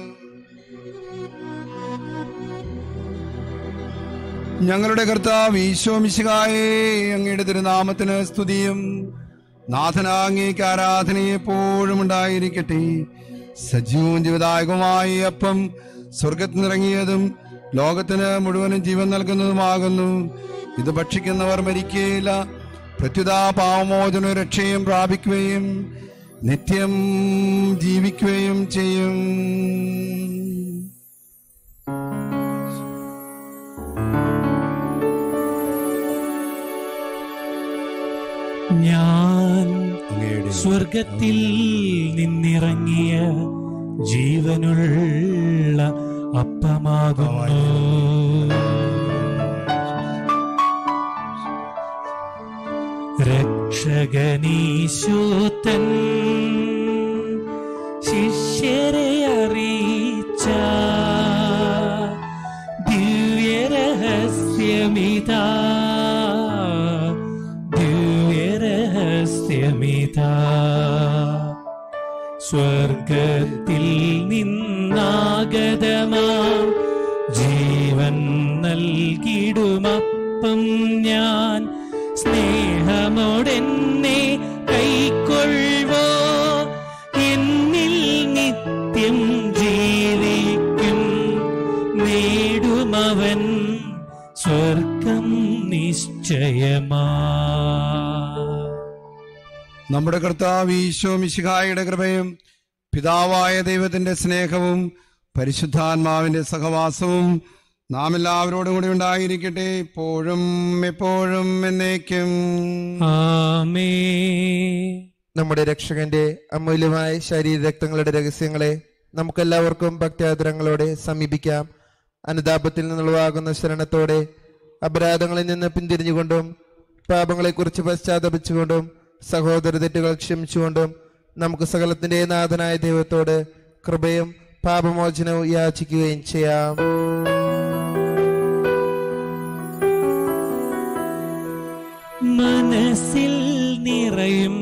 ഞങ്ങളുടെ കർത്താവ് ഈശോ മിശിഹായേ അങ്ങയുടെ തിരുനാമത്തിന് സ്തുതിയും നാഥനാങ്ങേക്ക് ആരാധന എപ്പോഴും ഉണ്ടായിരിക്കട്ടെ സജീവവും ജീവദായകവുമായി അപ്പം സ്വർഗത്തിൽ നിറങ്ങിയതും ലോകത്തിന് മുഴുവനും ജീവൻ നൽകുന്നതുമാകുന്നു ഇത് ഭക്ഷിക്കുന്നവർ മരിക്കുകയില്ല പ്രത്യുത പാവമോചന രക്ഷയും പ്രാപിക്കുകയും നിത്യം ജീവിക്കുകയും ചെയ്യും ഞാൻ അങ്ങയുടെ സ്വർഗത്തിൽ നിന്നിറങ്ങിയ ജീവനുള്ള അപ്പമാകുന്നു രക്ഷകനീശോത്തൻ ശിഷ്യരെ അറിയിച്ച ദിവ്യരഹസ്യമിതാ ദിവ്യരഹസ്യമിതാ സ്വർഗത്തിൽ നിന്നാഗതമാം ജീവൻ നൽകിടുമപ്പം ഞാൻ സ്നേഹമോടെന്നെ കൈക്കൊള്ളുവോ എന്നിൽ നിത്യം ജീവിക്കും നേടുമവൻ സ്വർഗം നിശ്ചയമാ നമ്മുടെ കർത്താവ് ഈശോ മിശിഹായുടെ കൃപയും പിതാവായ ദൈവത്തിന്റെ സ്നേഹവും പരിശുദ്ധാത്മാവിന്റെ സഹവാസവും നാം എല്ലാവരോടും കൂടി ഉണ്ടായിരിക്കട്ടെ ഇപ്പോഴും എപ്പോഴും എന്നേക്കും ആമേ നമ്മുടെ രക്ഷകന്റെ അമൂല്യമായ ശരീരരക്തങ്ങളുടെ രഹസ്യങ്ങളെ നമുക്കെല്ലാവർക്കും ഭക്തിയാദരങ്ങളോടെ സമീപിക്കാം അനുതാപത്തിൽ നിന്നുള്ളവാകുന്ന ശരണത്തോടെ അപരാധങ്ങളിൽ നിന്ന് പിന്തിരിഞ്ഞുകൊണ്ടും പാപങ്ങളെക്കുറിച്ച് പശ്ചാത്തപിച്ചുകൊണ്ടും സഹോദര തെറ്റുകൾ ക്ഷമിച്ചുകൊണ്ടും നമുക്ക് സകലത്തിന്റെ നാഥനായ ദൈവത്തോട് കൃപയും പാപമോചനവും യാചിക്കുകയും ചെയ്യാം മനസ്സിൽ നിറയും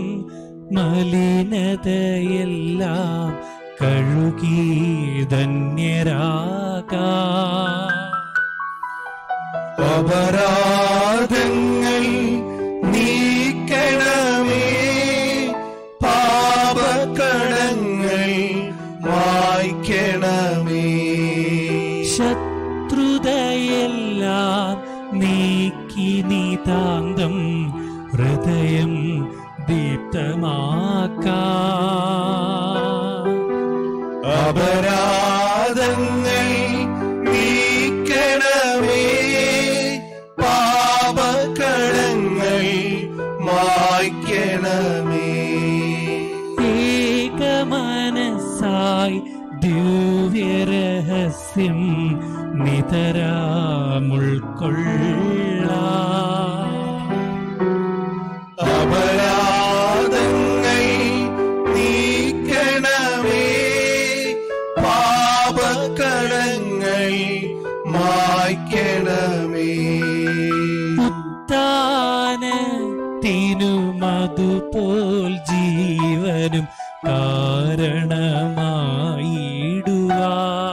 മലിനതയെല്ലാം കഴുകി ധന്യരാകാ അപരാധങ്ങൾ നീക്കണമേ പാപക്കടങ്ങൾ മായ്ക്കണമേ ശത്രുതയെല്ലാം നീക്കി നീതാന്തം ഹൃദയം ദീപ്തമാക്കാ അപരാധങ്ങൾ നീക്കണമേ പാപക്കടങ്ങൾ മായ്ക്കണമേ ഏകമനസായി ദിവ്യരഹസ്യം നിതരാമുൾക്കൊള്ള അപരാധങ്ങൾ നീക്കണമേ പാപക്കടങ്ങൾ മായ്ക്കണമേ ഉത്താനത്തിനുമതുപോൽ ജീവനും കാരണമായിടുവാ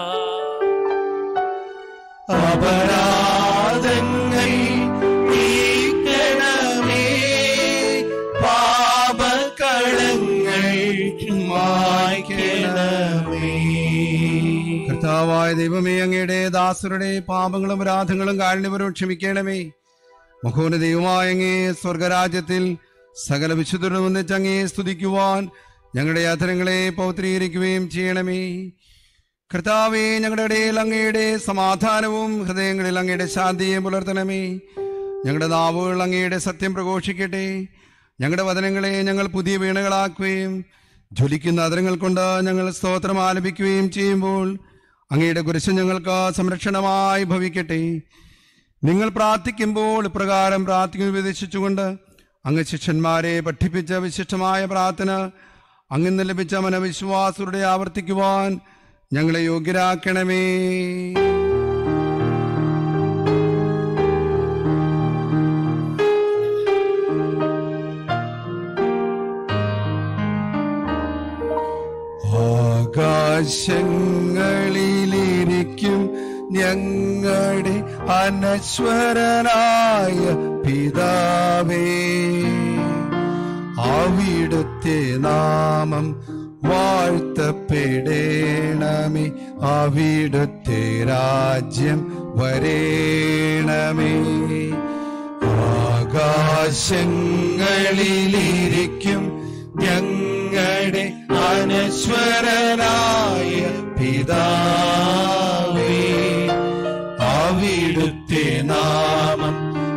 അപരാധങ്ങൾ നീക്കണമേ പാപക്കടങ്ങൾ മായ്ക്കണമേ കർത്താവായ ദൈവമേ അങ്ങയുടെ ദാസരുടെ പാപങ്ങളും അപരാധങ്ങളും കാരുണ്യപരവും ക്ഷമിക്കണമേ മഹോന ദൈവമായ അങ്ങേ സ്വർഗരാജ്യത്തിൽ സകല വിശുദ്ധരും ഒന്നിച്ച് അങ്ങേ സ്തുതിക്കുവാൻ ഞങ്ങളുടെ യാത്രങ്ങളെ പൗത്രീകരിക്കുകയും ചെയ്യണമേ കർത്താവേ ഞങ്ങളുടെ ഇടയിൽ അങ്ങയുടെ സമാധാനവും ഹൃദയങ്ങളിൽ അങ്ങയുടെ ശാന്തിയും പുലർത്തണമേ ഞങ്ങളുടെ നാവുകൾ അങ്ങയുടെ സത്യം പ്രഘോഷിക്കട്ടെ ഞങ്ങളുടെ വചനങ്ങളെ ഞങ്ങൾ പുതിയ വീണകളാക്കുകയും ജ്വലിക്കുന്ന അതരങ്ങൾ കൊണ്ട് ഞങ്ങൾ സ്തോത്രം ആലപിക്കുകയും ചെയ്യുമ്പോൾ അങ്ങയുടെ കുരിശ് ഞങ്ങൾക്ക് സംരക്ഷണമായി ഭവിക്കട്ടെ നിങ്ങൾ പ്രാർത്ഥിക്കുമ്പോൾ ഇപ്രകാരം പ്രാർത്ഥിക്കുന്നു വിദേശിച്ചുകൊണ്ട് അങ്ങ് ശിഷ്യന്മാരെ പഠിപ്പിച്ച വിശിഷ്ടമായ പ്രാർത്ഥന അങ്ങിന്ന് ലഭിച്ച മനവിശ്വാസരുടെ ആവർത്തിക്കുവാൻ ഞങ്ങളെ യോഗ്യരാക്കണമേ ആകാശങ്ങളിലിരിക്കും ഞങ്ങളുടെ അനശ്വരനായ പിതാവേ അവിടുത്തെ നാമം വാഴ്ത്തപ്പെടേണമേ അവിടുത്തെ രാജ്യം വരേണമേ ആകാശങ്ങളിലിരിക്കും ഞങ്ങളുടെ അനശ്വരനായ പിതാവേ അവിടുത്തെ നാമം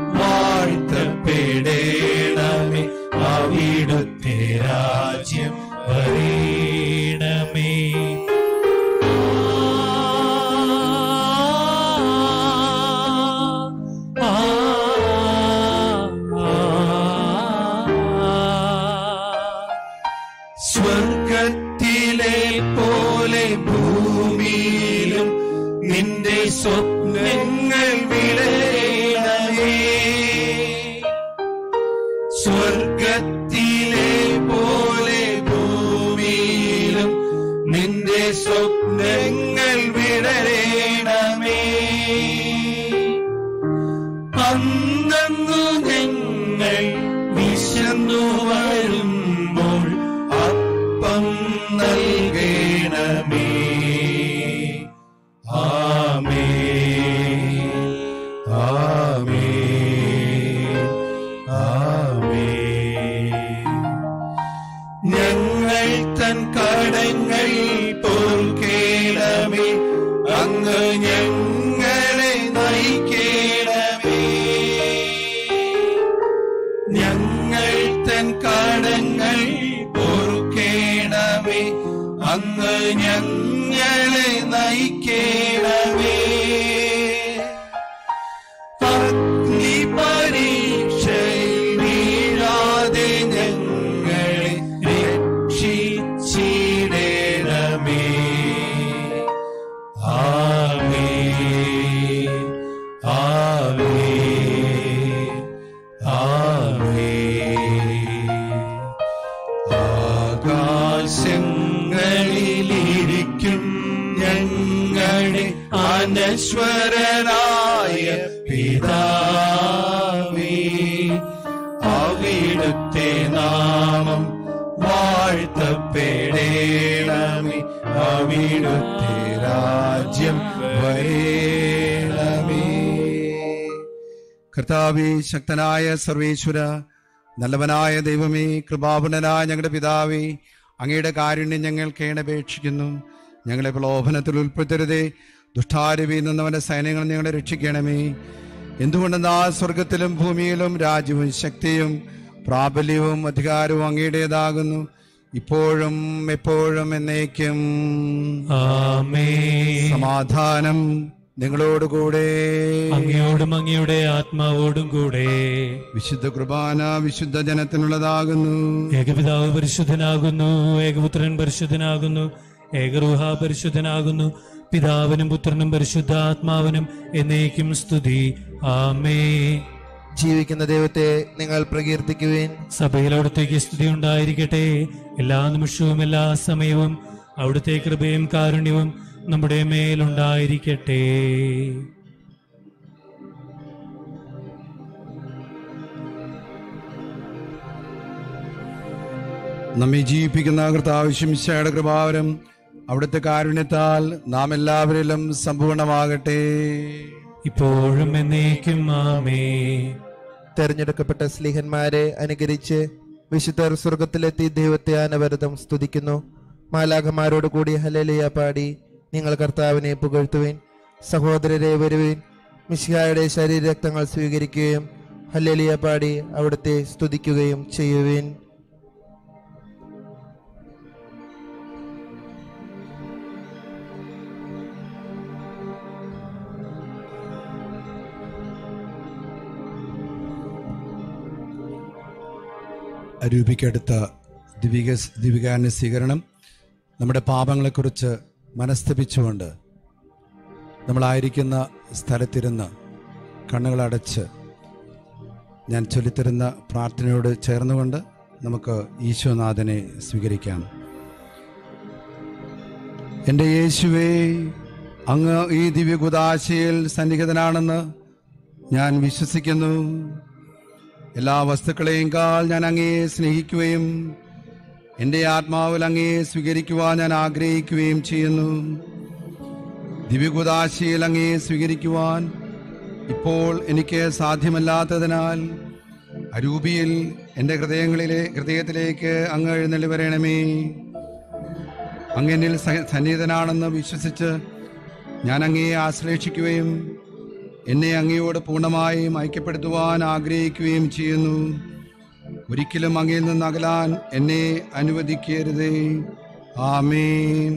വാഴ്ത്തപ്പെടേണമേ അവിടുത്തെ രാജ്യം വരേണമേ ആ, ആ, സ്വർഗത്തിലെ പോലെ ഭൂമിയിലും നിന്റെ സ്വപ്നങ്ങൾ വിളയണമേ സ്വർഗത്തിലെ പോലെ ഭൂമിയിലും നിന്റെ സ്വപ്നങ്ങൾ വിടരേണമേ അന്നു ഞങ്ങൾ വിശന്നു വരുമ്പോൾ അപ്പം നൽകണമേ ആമേ ആമേ ആമേ ഞങ്ങൾ തൻ കടങ്ങൾ പോർക്കേണമേ അങ്ങ് ഞങ്ങളെ നയിക്കേണമേ ഞങ്ങൾ തൻ കടങ്ങൾ പൊറുക്കേണമേ അങ്ങ് ഞങ്ങളെ നയിക്കേണമേ അഗ്നി പരീക്ഷയിൽ വീഴാതെ ഞങ്ങളെ രക്ഷിച്ചിടേണമേ ആമേ ആമേ ആമേ ആകാശങ്ങളിലിരിക്കും ഞങ്ങളുടെ അനശ്വരനായ പിതാവേ അവിടുത്തെ നാമം വാഴ്ത്തപ്പെടേണമേ അവിടുത്തെ രാജ്യം വരേണമേ കർത്താവേ ശക്തനായ സർവേശ്വര നല്ലവനായ ദൈവമേ കൃപാപുണനായ ഞങ്ങളുടെ പിതാവേ അങ്ങയുടെ കാരുണ്യം ഞങ്ങൾ കേണപേക്ഷിക്കുന്നു ഞങ്ങളെ പ്രലോഭനത്തിൽ ഉൾപ്പെടുത്തരുതേ ദുഷ്ടാരവിയിൽ നിന്നവന്റെ സൈന്യങ്ങൾ ഞങ്ങളെ രക്ഷിക്കണമേ എന്തുകൊണ്ടെന്നാ സ്വർഗത്തിലും ഭൂമിയിലും രാജ്യവും ശക്തിയും പ്രാബല്യവും അധികാരവും അങ്ങയുടേതാകുന്നു ഇപ്പോഴും എപ്പോഴും എന്നേക്കും ആമേ സമാധാനം നിങ്ങളോടുകൂടെ അങ്ങയോടും അങ്ങയുടെ ആത്മാവോടും കൂടെ വിശുദ്ധ കുർബാന വിശുദ്ധ ജനത്തിനുള്ളതാകുന്നു ഏകപിതാവ് പരിശുദ്ധനാകുന്നു ഏകപുത്രൻ പരിശുദ്ധനാകുന്നു ഏകരൂഹ പരിശുദ്ധനാകുന്നു പിതാവിനും പുത്രനും പരിശുദ്ധാത്മാവിനും എന്നേക്കും സ്തുതി ആമേ ജീവിക്കുന്ന ദൈവത്തെ നിങ്ങൾ പ്രകീർത്തിക്കുവിൻ സഭയിൽ അവിടുത്തേക്ക് സ്തുതി ഉണ്ടായിരിക്കട്ടെ എല്ലാ നിമിഷവും എല്ലാ സമയവും അവിടുത്തെ കൃപയും കാരുണ്യവും നമ്മുടെ മേലുണ്ടായിരിക്കട്ടെ നമ്മെ ജീവിപ്പിക്കുന്ന കർത്താവശ്യമിശയുടെ കൃപാവരം അവിടുത്തെ കാരുണ്യത്താൽ നാം എല്ലാവരിലും സമ്പൂർണമാകട്ടെ ഇപ്പോഴും എന്നേക്കും ആമേ തെരഞ്ഞെടുക്കപ്പെട്ട സ്ലീഹന്മാരെ അനുകരിച്ച് വിശുദ്ധർ സ്വർഗത്തിലെത്തി ദൈവത്തെ അനവരതം സ്തുതിക്കുന്നു മാലാഖമാരോട് കൂടി ഹലലിയ പാടി നിങ്ങൾ കർത്താവിനെ പുകഴ്ത്തുവിൻ സഹോദരരെ വരുവിൻ മിശിഹായുടെ ശരീരരക്തങ്ങൾ സ്വീകരിക്കുകയും ഹല്ലേലിയ പാടി അവിടുത്തെ സ്തുതിക്കുകയും ചെയ്യുവിൻ അരൂപിക്കടുത്ത ദിവിക ദിവികാന സ്വീകരണം നമ്മുടെ പാപങ്ങളെക്കുറിച്ച് മനസ്തപിച്ചുകൊണ്ട് നമ്മളായിരിക്കുന്ന സ്ഥലത്തിരുന്ന് കണ്ണുകളടച്ച് ഞാൻ ചൊല്ലിത്തരുന്ന പ്രാർത്ഥനയോട് ചേർന്നുകൊണ്ട് നമുക്ക് ഈശോനാഥനെ സ്വീകരിക്കാം എൻ്റെ യേശുവേ അങ്ങ് ഈ ദിവ്യകുദാശയിൽ സന്നിഹിതനാണെന്ന് ഞാൻ വിശ്വസിക്കുന്നു എല്ലാ വസ്തുക്കളെയും കാൾ ഞാൻ അങ്ങയെ സ്നേഹിക്കുകയും എൻ്റെ ആത്മാവിൽ അങ്ങയെ സ്വീകരിക്കുവാൻ ഞാൻ ആഗ്രഹിക്കുകയും ചെയ്യുന്നു ദിവ്യകുദാശയിൽ അങ്ങയെ സ്വീകരിക്കുവാൻ ഇപ്പോൾ എനിക്ക് സാധ്യമല്ലാത്തതിനാൽ അരൂപിയിൽ എൻ്റെ ഹൃദയങ്ങളിലെ ഹൃദയത്തിലേക്ക് അങ്ങ് എഴുന്നള്ളി വരണമേ അങ്ങനിൽ സ- സന്നിഹിതനാണെന്ന് വിശ്വസിച്ച് ഞാൻ അങ്ങയെ ആശ്ലേഷിക്കുകയും എന്നെ അങ്ങയോട് പൂർണ്ണമായും ഐക്യപ്പെടുത്തുവാൻ ആഗ്രഹിക്കുകയും ചെയ്യുന്നു ഒരിക്കലും അങ്ങയിൽ നിന്ന് അകലാൻ എന്നെ അനുവദിക്കരുതേ ആമേൻ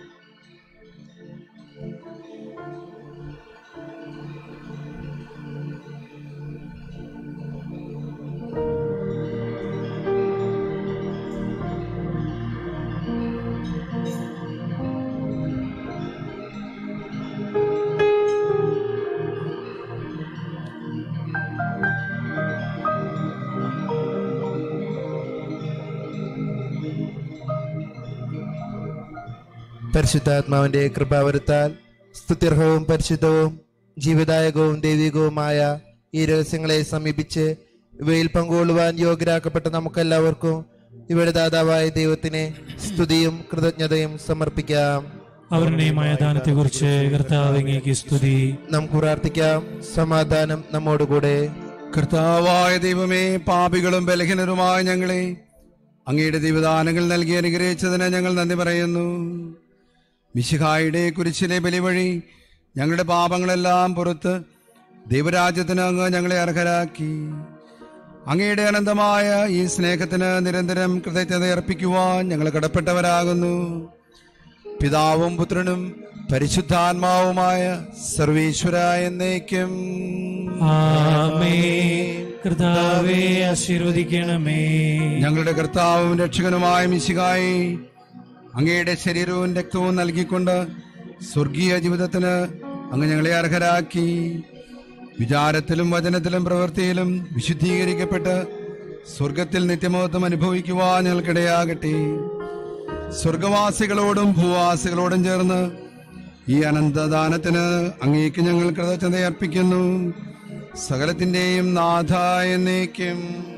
പരിശുദ്ധാത്മാവിന്റെ കൃപാവരത്താൽ സ്തുത്യർഹവും പരിശുദ്ധവും ജീവദായകവും ദൈവികവുമായ ഈ രഹസ്യങ്ങളെ സമീപിച്ച് ഇവയിൽ പങ്കുകൊള്ളുവാൻ യോഗ്യരാക്കപ്പെട്ട നമുക്കെല്ലാവർക്കും ഇവയുടെ ദാതാവായ ദൈവത്തിന് സ്തുതിയും കൃതജ്ഞതയും സമർപ്പിക്കാം അവരുടെയുമായ ദാനത്തെക്കുറിച്ച് കർത്താവെങ്കിക്ക് സ്തുതി നമുക്ക് പ്രാർത്ഥിക്കാം സമാധാനം നമ്മോടുകൂടെ കർത്താവായ ദൈവമേ പാപികളും ബലഹീനരുമായ ഞങ്ങളെ അങ്ങയുടെ ദൈവദാനങ്ങൾ നൽകി അനുഗ്രഹിച്ചതിന് ഞങ്ങൾ നന്ദി പറയുന്നു മിശിഹായുടെ കുരിശിലെ ബലി വഴി ഞങ്ങളുടെ പാപങ്ങളെല്ലാം പുറത്ത് ദൈവരാജ്യത്തിന് അങ്ങ് ഞങ്ങളെ അർഹരാക്കി അങ്ങയുടെ അനന്തമായ ഈ സ്നേഹത്തിന് നിരന്തരം കൃതജ്ഞത അർപ്പിക്കുവാൻ ഞങ്ങൾ കടപ്പെട്ടവരാകുന്നു പിതാവും പുത്രനും പരിശുദ്ധാത്മാവുമായ സർവീശ്വര എന്നേക്കും ആമേ കർത്താവെ ആശീർവദിക്കണമേ ഞങ്ങളുടെ കർത്താവും രക്ഷകനുമായ മിശികായി അങ്ങയുടെ ശരീരവും രക്തവും നൽകിക്കൊണ്ട് സ്വർഗീയ ജീവിതത്തിന് അങ്ങ് ഞങ്ങളെ അർഹരാക്കി വിചാരത്തിലും വചനത്തിലും പ്രവൃത്തിയിലും വിശുദ്ധീകരിക്കപ്പെട്ട് സ്വർഗത്തിൽ നിത്യമഹത്വം അനുഭവിക്കുവാൻ ഞങ്ങൾക്കിടയാകട്ടെ സ്വർഗവാസികളോടും ഭൂവാസികളോടും ചേർന്ന് ഈ അനന്തദാനത്തിന് അങ്ങേക്ക് ഞങ്ങൾ കൃതജ്ഞത അർപ്പിക്കുന്നു സകലത്തിന്റെയും നാഥ എന്നേക്കും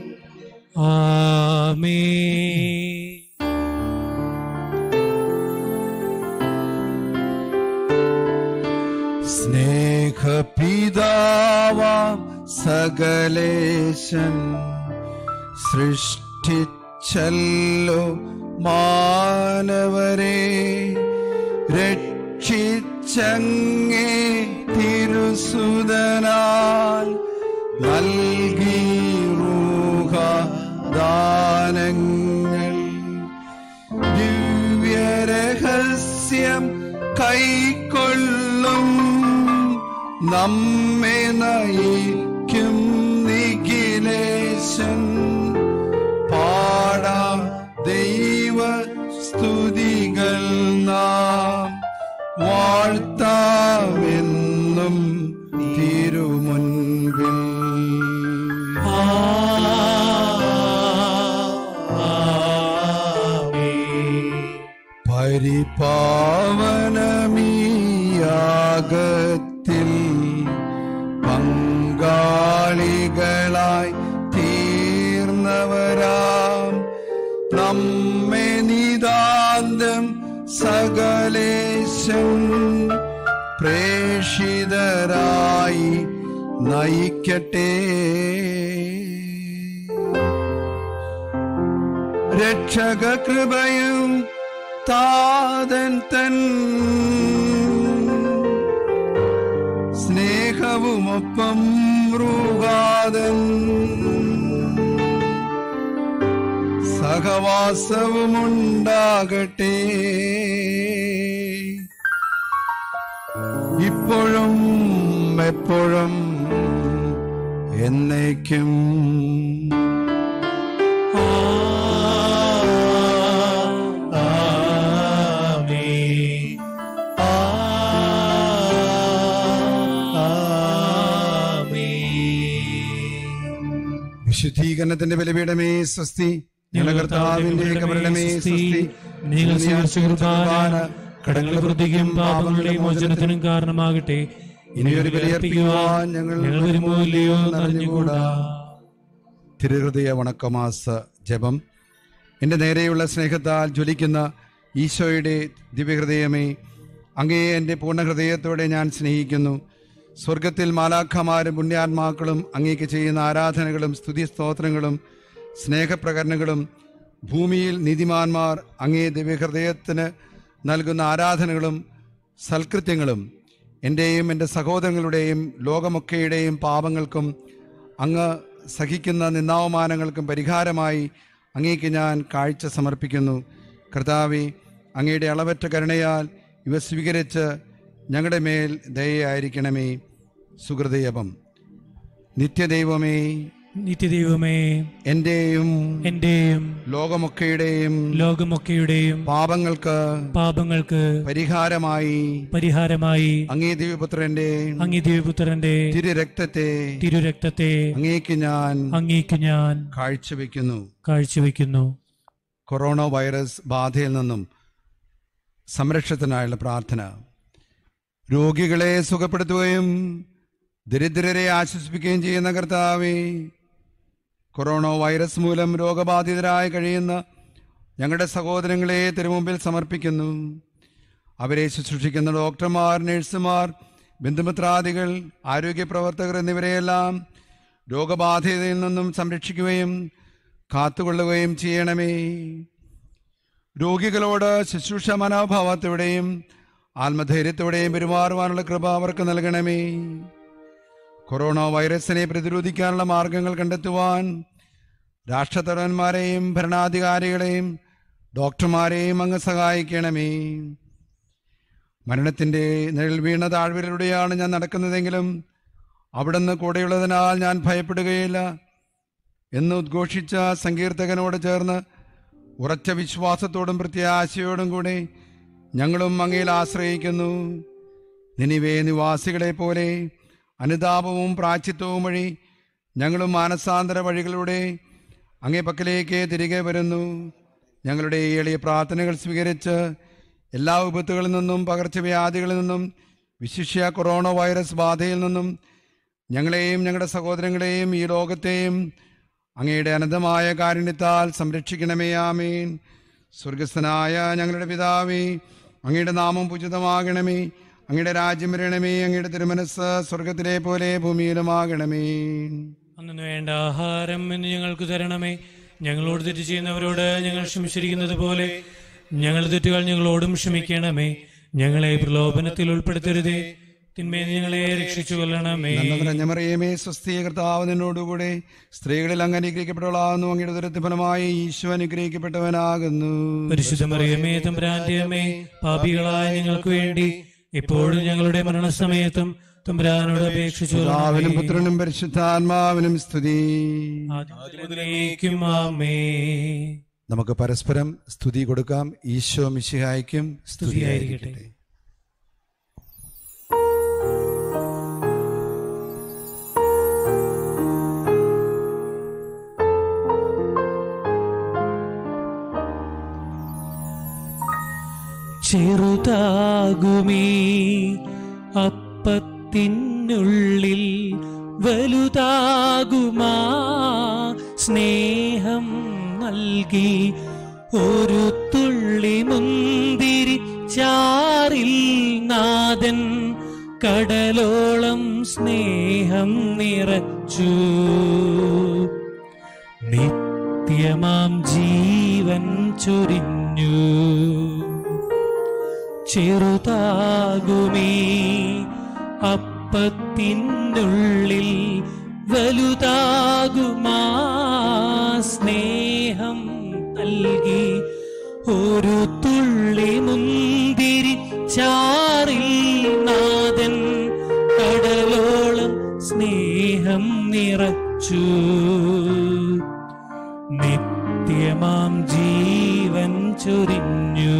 ആമേ സ്നേഹപിതാവാം സകലേശൻ സൃഷ്ടിച്ചല്ലോ മാനവരെ രക്ഷിച്ചങ്ങേ തിരുസുതനാൽ നൽകി റൂഹ ദാനങ്ങൾ ദിവ്യരഹസ്യം കൈക്കൊള്ളും നമ്മെ നയിക്കും നിഖിലേശൻ പാടാം ദൈവ സ്തുതികൾ നാം വാഴ്ത്താമെന്നും തിരുമുൻപിൽ പരിപാവനമീയാഗത്തിൽ പങ്കാളികളായി തീർന്നവരാം നമ്മെ നിതാന്തം സകലേശം പ്രേഷിതരായി നയിക്കട്ടെ രക്ഷക കൃപയും താതൻ തൻ സ്നേഹവുമൊപ്പം റൂഹാതൻ സഹവാസവുമുണ്ടാകട്ടെ ഇപ്പോഴും എപ്പോഴും എന്നേക്കും വിശുദ്ധീകരണത്തിന്റെ ബലിപീഠമേ സ്വസ്തി ഞങ്ങളുടെ കർത്താവിന്റെ കബരണമേ സ്വസ്തി നിങ്ങൾ സ്വീകരിച്ച കുർബാന കടങ്ങളുടെ വൃത്തിക്കും പാപങ്ങളുടെ മോചനത്തിനും കാരണമാകട്ടെ ഇനിയൊരു ബലിയർപ്പിക്കുവാൻ ഞങ്ങൾ ഞങ്ങൾ വരുമോ ഇല്ലയോ എന്നറിഞ്ഞുകൂടാ തിരുഹൃദയ വണക്കമാസ ജപം എൻ്റെ നേരെയുള്ള സ്നേഹത്താൽ ജ്വലിക്കുന്ന ഈശോയുടെ ദിവ്യഹൃദയമേ അങ്ങയെ എൻ്റെ പൂർണ്ണഹൃദയത്തോടെ ഞാൻ സ്നേഹിക്കുന്നു സ്വർഗത്തിൽ മാലാഖമാരും പുണ്യാത്മാക്കളും അങ്ങേക്ക് ചെയ്യുന്ന ആരാധനകളും സ്തുതി സ്തോത്രങ്ങളും സ്നേഹപ്രകരണങ്ങളും ഭൂമിയിൽ നീതിമാന്മാർ അങ്ങേ ദിവ്യഹൃദയത്തിന് നൽകുന്ന ആരാധനകളും സൽകൃത്യങ്ങളും എൻ്റെയും എൻ്റെ സഹോദരങ്ങളുടെയും ലോകമൊക്കെയുടെയും പാപങ്ങൾക്കും അങ്ങ് സഹിക്കുന്ന നിന്നാവമാനങ്ങൾക്കും പരിഹാരമായി അങ്ങേക്ക് ഞാൻ കാഴ്ച സമർപ്പിക്കുന്നു കർത്താവെ അങ്ങയുടെ അളവറ്റ കരുണയാൽ ഇവ സ്വീകരിച്ച് ഞങ്ങളുടെ മേൽ ദയയായിരിക്കണമേ സുഹൃദയപം നിത്യദൈവമേ നിത്യദൈവമേ എൻ്റെയും എന്റെയും ലോകമൊക്കെയുടെയും ലോകമൊക്കെയുടെയും പാപങ്ങൾക്ക് പാപങ്ങൾക്ക് പരിഹാരമായി പരിഹാരമായി അങ്ങേ ദിവ്യപുത്രന്റെ അങ്ങേ ദിവ്യപുത്രന്റെ തിരു രക്തത്തെ തിരുരക്തത്തെ അങ്ങേക്ക് ഞാൻ അങ്ങേക്ക് ഞാൻ കാഴ്ചവെക്കുന്നു കാഴ്ചവെക്കുന്നു കൊറോണ വൈറസ് ബാധയിൽ നിന്നും സംരക്ഷണത്തിനായുള്ള പ്രാർത്ഥന രോഗികളെ സുഖപ്പെടുത്തുകയും ദരിദ്രരെ ആശ്വസിപ്പിക്കുകയും ചെയ്യുന്ന കർത്താവേ കൊറോണ വൈറസ് മൂലം രോഗബാധിതരായി കഴിയുന്ന ഞങ്ങളുടെ സഹോദരങ്ങളെ തിരുമുമ്പിൽ സമർപ്പിക്കുന്നു അവരെ ശുശ്രൂഷിക്കുന്ന ഡോക്ടർമാർ നഴ്സുമാർ ബന്ധുമിത്രാദികൾ ആരോഗ്യ പ്രവർത്തകർ എന്നിവരെയെല്ലാം രോഗബാധിതയിൽ നിന്നും സംരക്ഷിക്കുകയും കാത്തുകൊള്ളുകയും ചെയ്യണമേ രോഗികളോട് ശുശ്രൂഷ മനോഭാവത്തോടെയും ആത്മധൈര്യത്തോടെയും പെരുമാറുവാനുള്ള കൃപ അവർക്ക് നൽകണമേ കൊറോണ വൈറസിനെ പ്രതിരോധിക്കാനുള്ള മാർഗങ്ങൾ കണ്ടെത്തുവാൻ രാഷ്ട്രത്തലവന്മാരെയും ഭരണാധികാരികളെയും ഡോക്ടർമാരെയും അങ്ങ് സഹായിക്കണമേ മരണത്തിൻ്റെ നിഴൽ വീണ താഴ്വരയിലൂടെയാണ് ഞാൻ നടക്കുന്നതെങ്കിലും അവിടുന്ന് കൂടെയുള്ളതിനാൽ ഞാൻ ഭയപ്പെടുകയില്ല എന്ന് ഉദ്ഘോഷിച്ച സങ്കീർത്തകനോട് ചേർന്ന് ഉറച്ച വിശ്വാസത്തോടും പ്രത്യാശയോടും കൂടെ ഞങ്ങളും അങ്ങയിൽ ആശ്രയിക്കുന്നു നിനിവേ നിവാസികളെ പോലെ അനുതാപവും പ്രാച്ചിത്വവും വഴി ഞങ്ങളും മാനസാന്തര വഴികളിലൂടെ അങ്ങേ പക്കലേക്ക് തിരികെ വരുന്നു ഞങ്ങളുടെ ഈ എളിയ പ്രാർത്ഥനകൾ സ്വീകരിച്ച് എല്ലാ വിപത്തുകളിൽ നിന്നും പകർച്ചവ്യാധികളിൽ നിന്നും വിശിഷ്യ കൊറോണ വൈറസ് ബാധയിൽ നിന്നും ഞങ്ങളെയും ഞങ്ങളുടെ സഹോദരങ്ങളെയും ഈ ലോകത്തെയും അങ്ങയുടെ അനന്തമായ കാരുണ്യത്താൽ സംരക്ഷിക്കണമേ ആമേൻ സ്വർഗസ്ഥനായ ഞങ്ങളുടെ പിതാവേ അങ്ങയുടെ നാമം പൂജിതമാകണമേ അങ്ങയുടെ രാജ്യം വരണമേ അങ്ങയുടെ തിരുമനസ് സ്വർഗത്തിലെ പോലെ ഭൂമിയിലുമാകണമേ അന്നു വേണ്ട ആഹാരം എന്ന് ഞങ്ങൾക്ക് തരണമേ ഞങ്ങളോട് തെറ്റ് ചെയ്യുന്നവരോട് ഞങ്ങൾ ക്ഷമിച്ചിരിക്കുന്നത് പോലെ ഞങ്ങൾ തെറ്റുകൾ ഞങ്ങളോടും ക്ഷമിക്കണമേ ഞങ്ങളെ പ്രലോഭനത്തിൽ ഉൾപ്പെടുത്തരുതേ തിന്മേൽ ഞങ്ങളെ രക്ഷിച്ചു കൊല്ലണമേ നന്മ നിറഞ്ഞ മറിയമേ സ്വസ്തി കർത്താവ് നിന്നോടുകൂടെ സ്ത്രീകളിൽ അങ്ങ് അനുഗ്രഹിക്കപ്പെട്ടവളാകുന്നു അങ്ങയുടെ ദുരത്തി ഫലമായി ഈശോ അനുഗ്രഹിക്കപ്പെട്ടവനാകുന്നു പരിശുദ്ധ മറിയമേ തമ്പുരാന്റെ അമ്മേ പാപികളായ ഞങ്ങൾക്ക് വേണ്ടി ഇപ്പോഴും ഞങ്ങളുടെ മരണസമയത്തും തമ്പുരാനോട് അപേക്ഷിച്ചു പിതാവിനും പുത്രനും പരിശുദ്ധാത്മാവിനും സ്തുതി ആദ്യമുതലേക്കും ആമേ നമുക്ക് പരസ്പരം സ്തുതി കൊടുക്കാം ഈശോ മിശിഹായ്ക്കും സ്തുതിയായിരിക്കട്ടെ ചെറുതാകുമീ അപ്പത്തിനുള്ളിൽ വലുതാകുമാ സ്നേഹം നൽകി ഒരു തുള്ളി മുന്തിരി ചാറിൽ നാദൻ കടലോളം സ്നേഹം നിറച്ചു നിത്യമാം ജീവൻ ചൊരിഞ്ഞു ചെറുതാകുമേ അപ്പത്തിനുള്ളിൽ വലുതാകുമാ സ്നേഹം നൽകി ഒരു തുള്ളി മുന്തിരി ചാറിൽ നാഥൻ കടലോളം സ്നേഹം നിറച്ചു നിത്യമാം ജീവൻ ചൊരിഞ്ഞു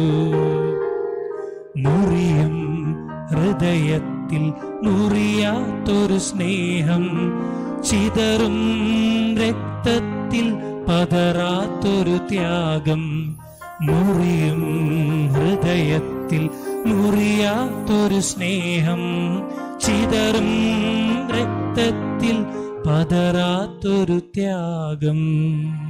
മുറിയും ഹൃദയത്തിൽ മുറിയാത്തൊരു സ്നേഹം ചിതറും രക്തത്തിൽ പതറാത്തൊരു ത്യാഗം മുറിയും ഹൃദയത്തിൽ മുറിയാത്തൊരു സ്നേഹം ചിതറും രക്തത്തിൽ പതറാത്തൊരു ത്യാഗം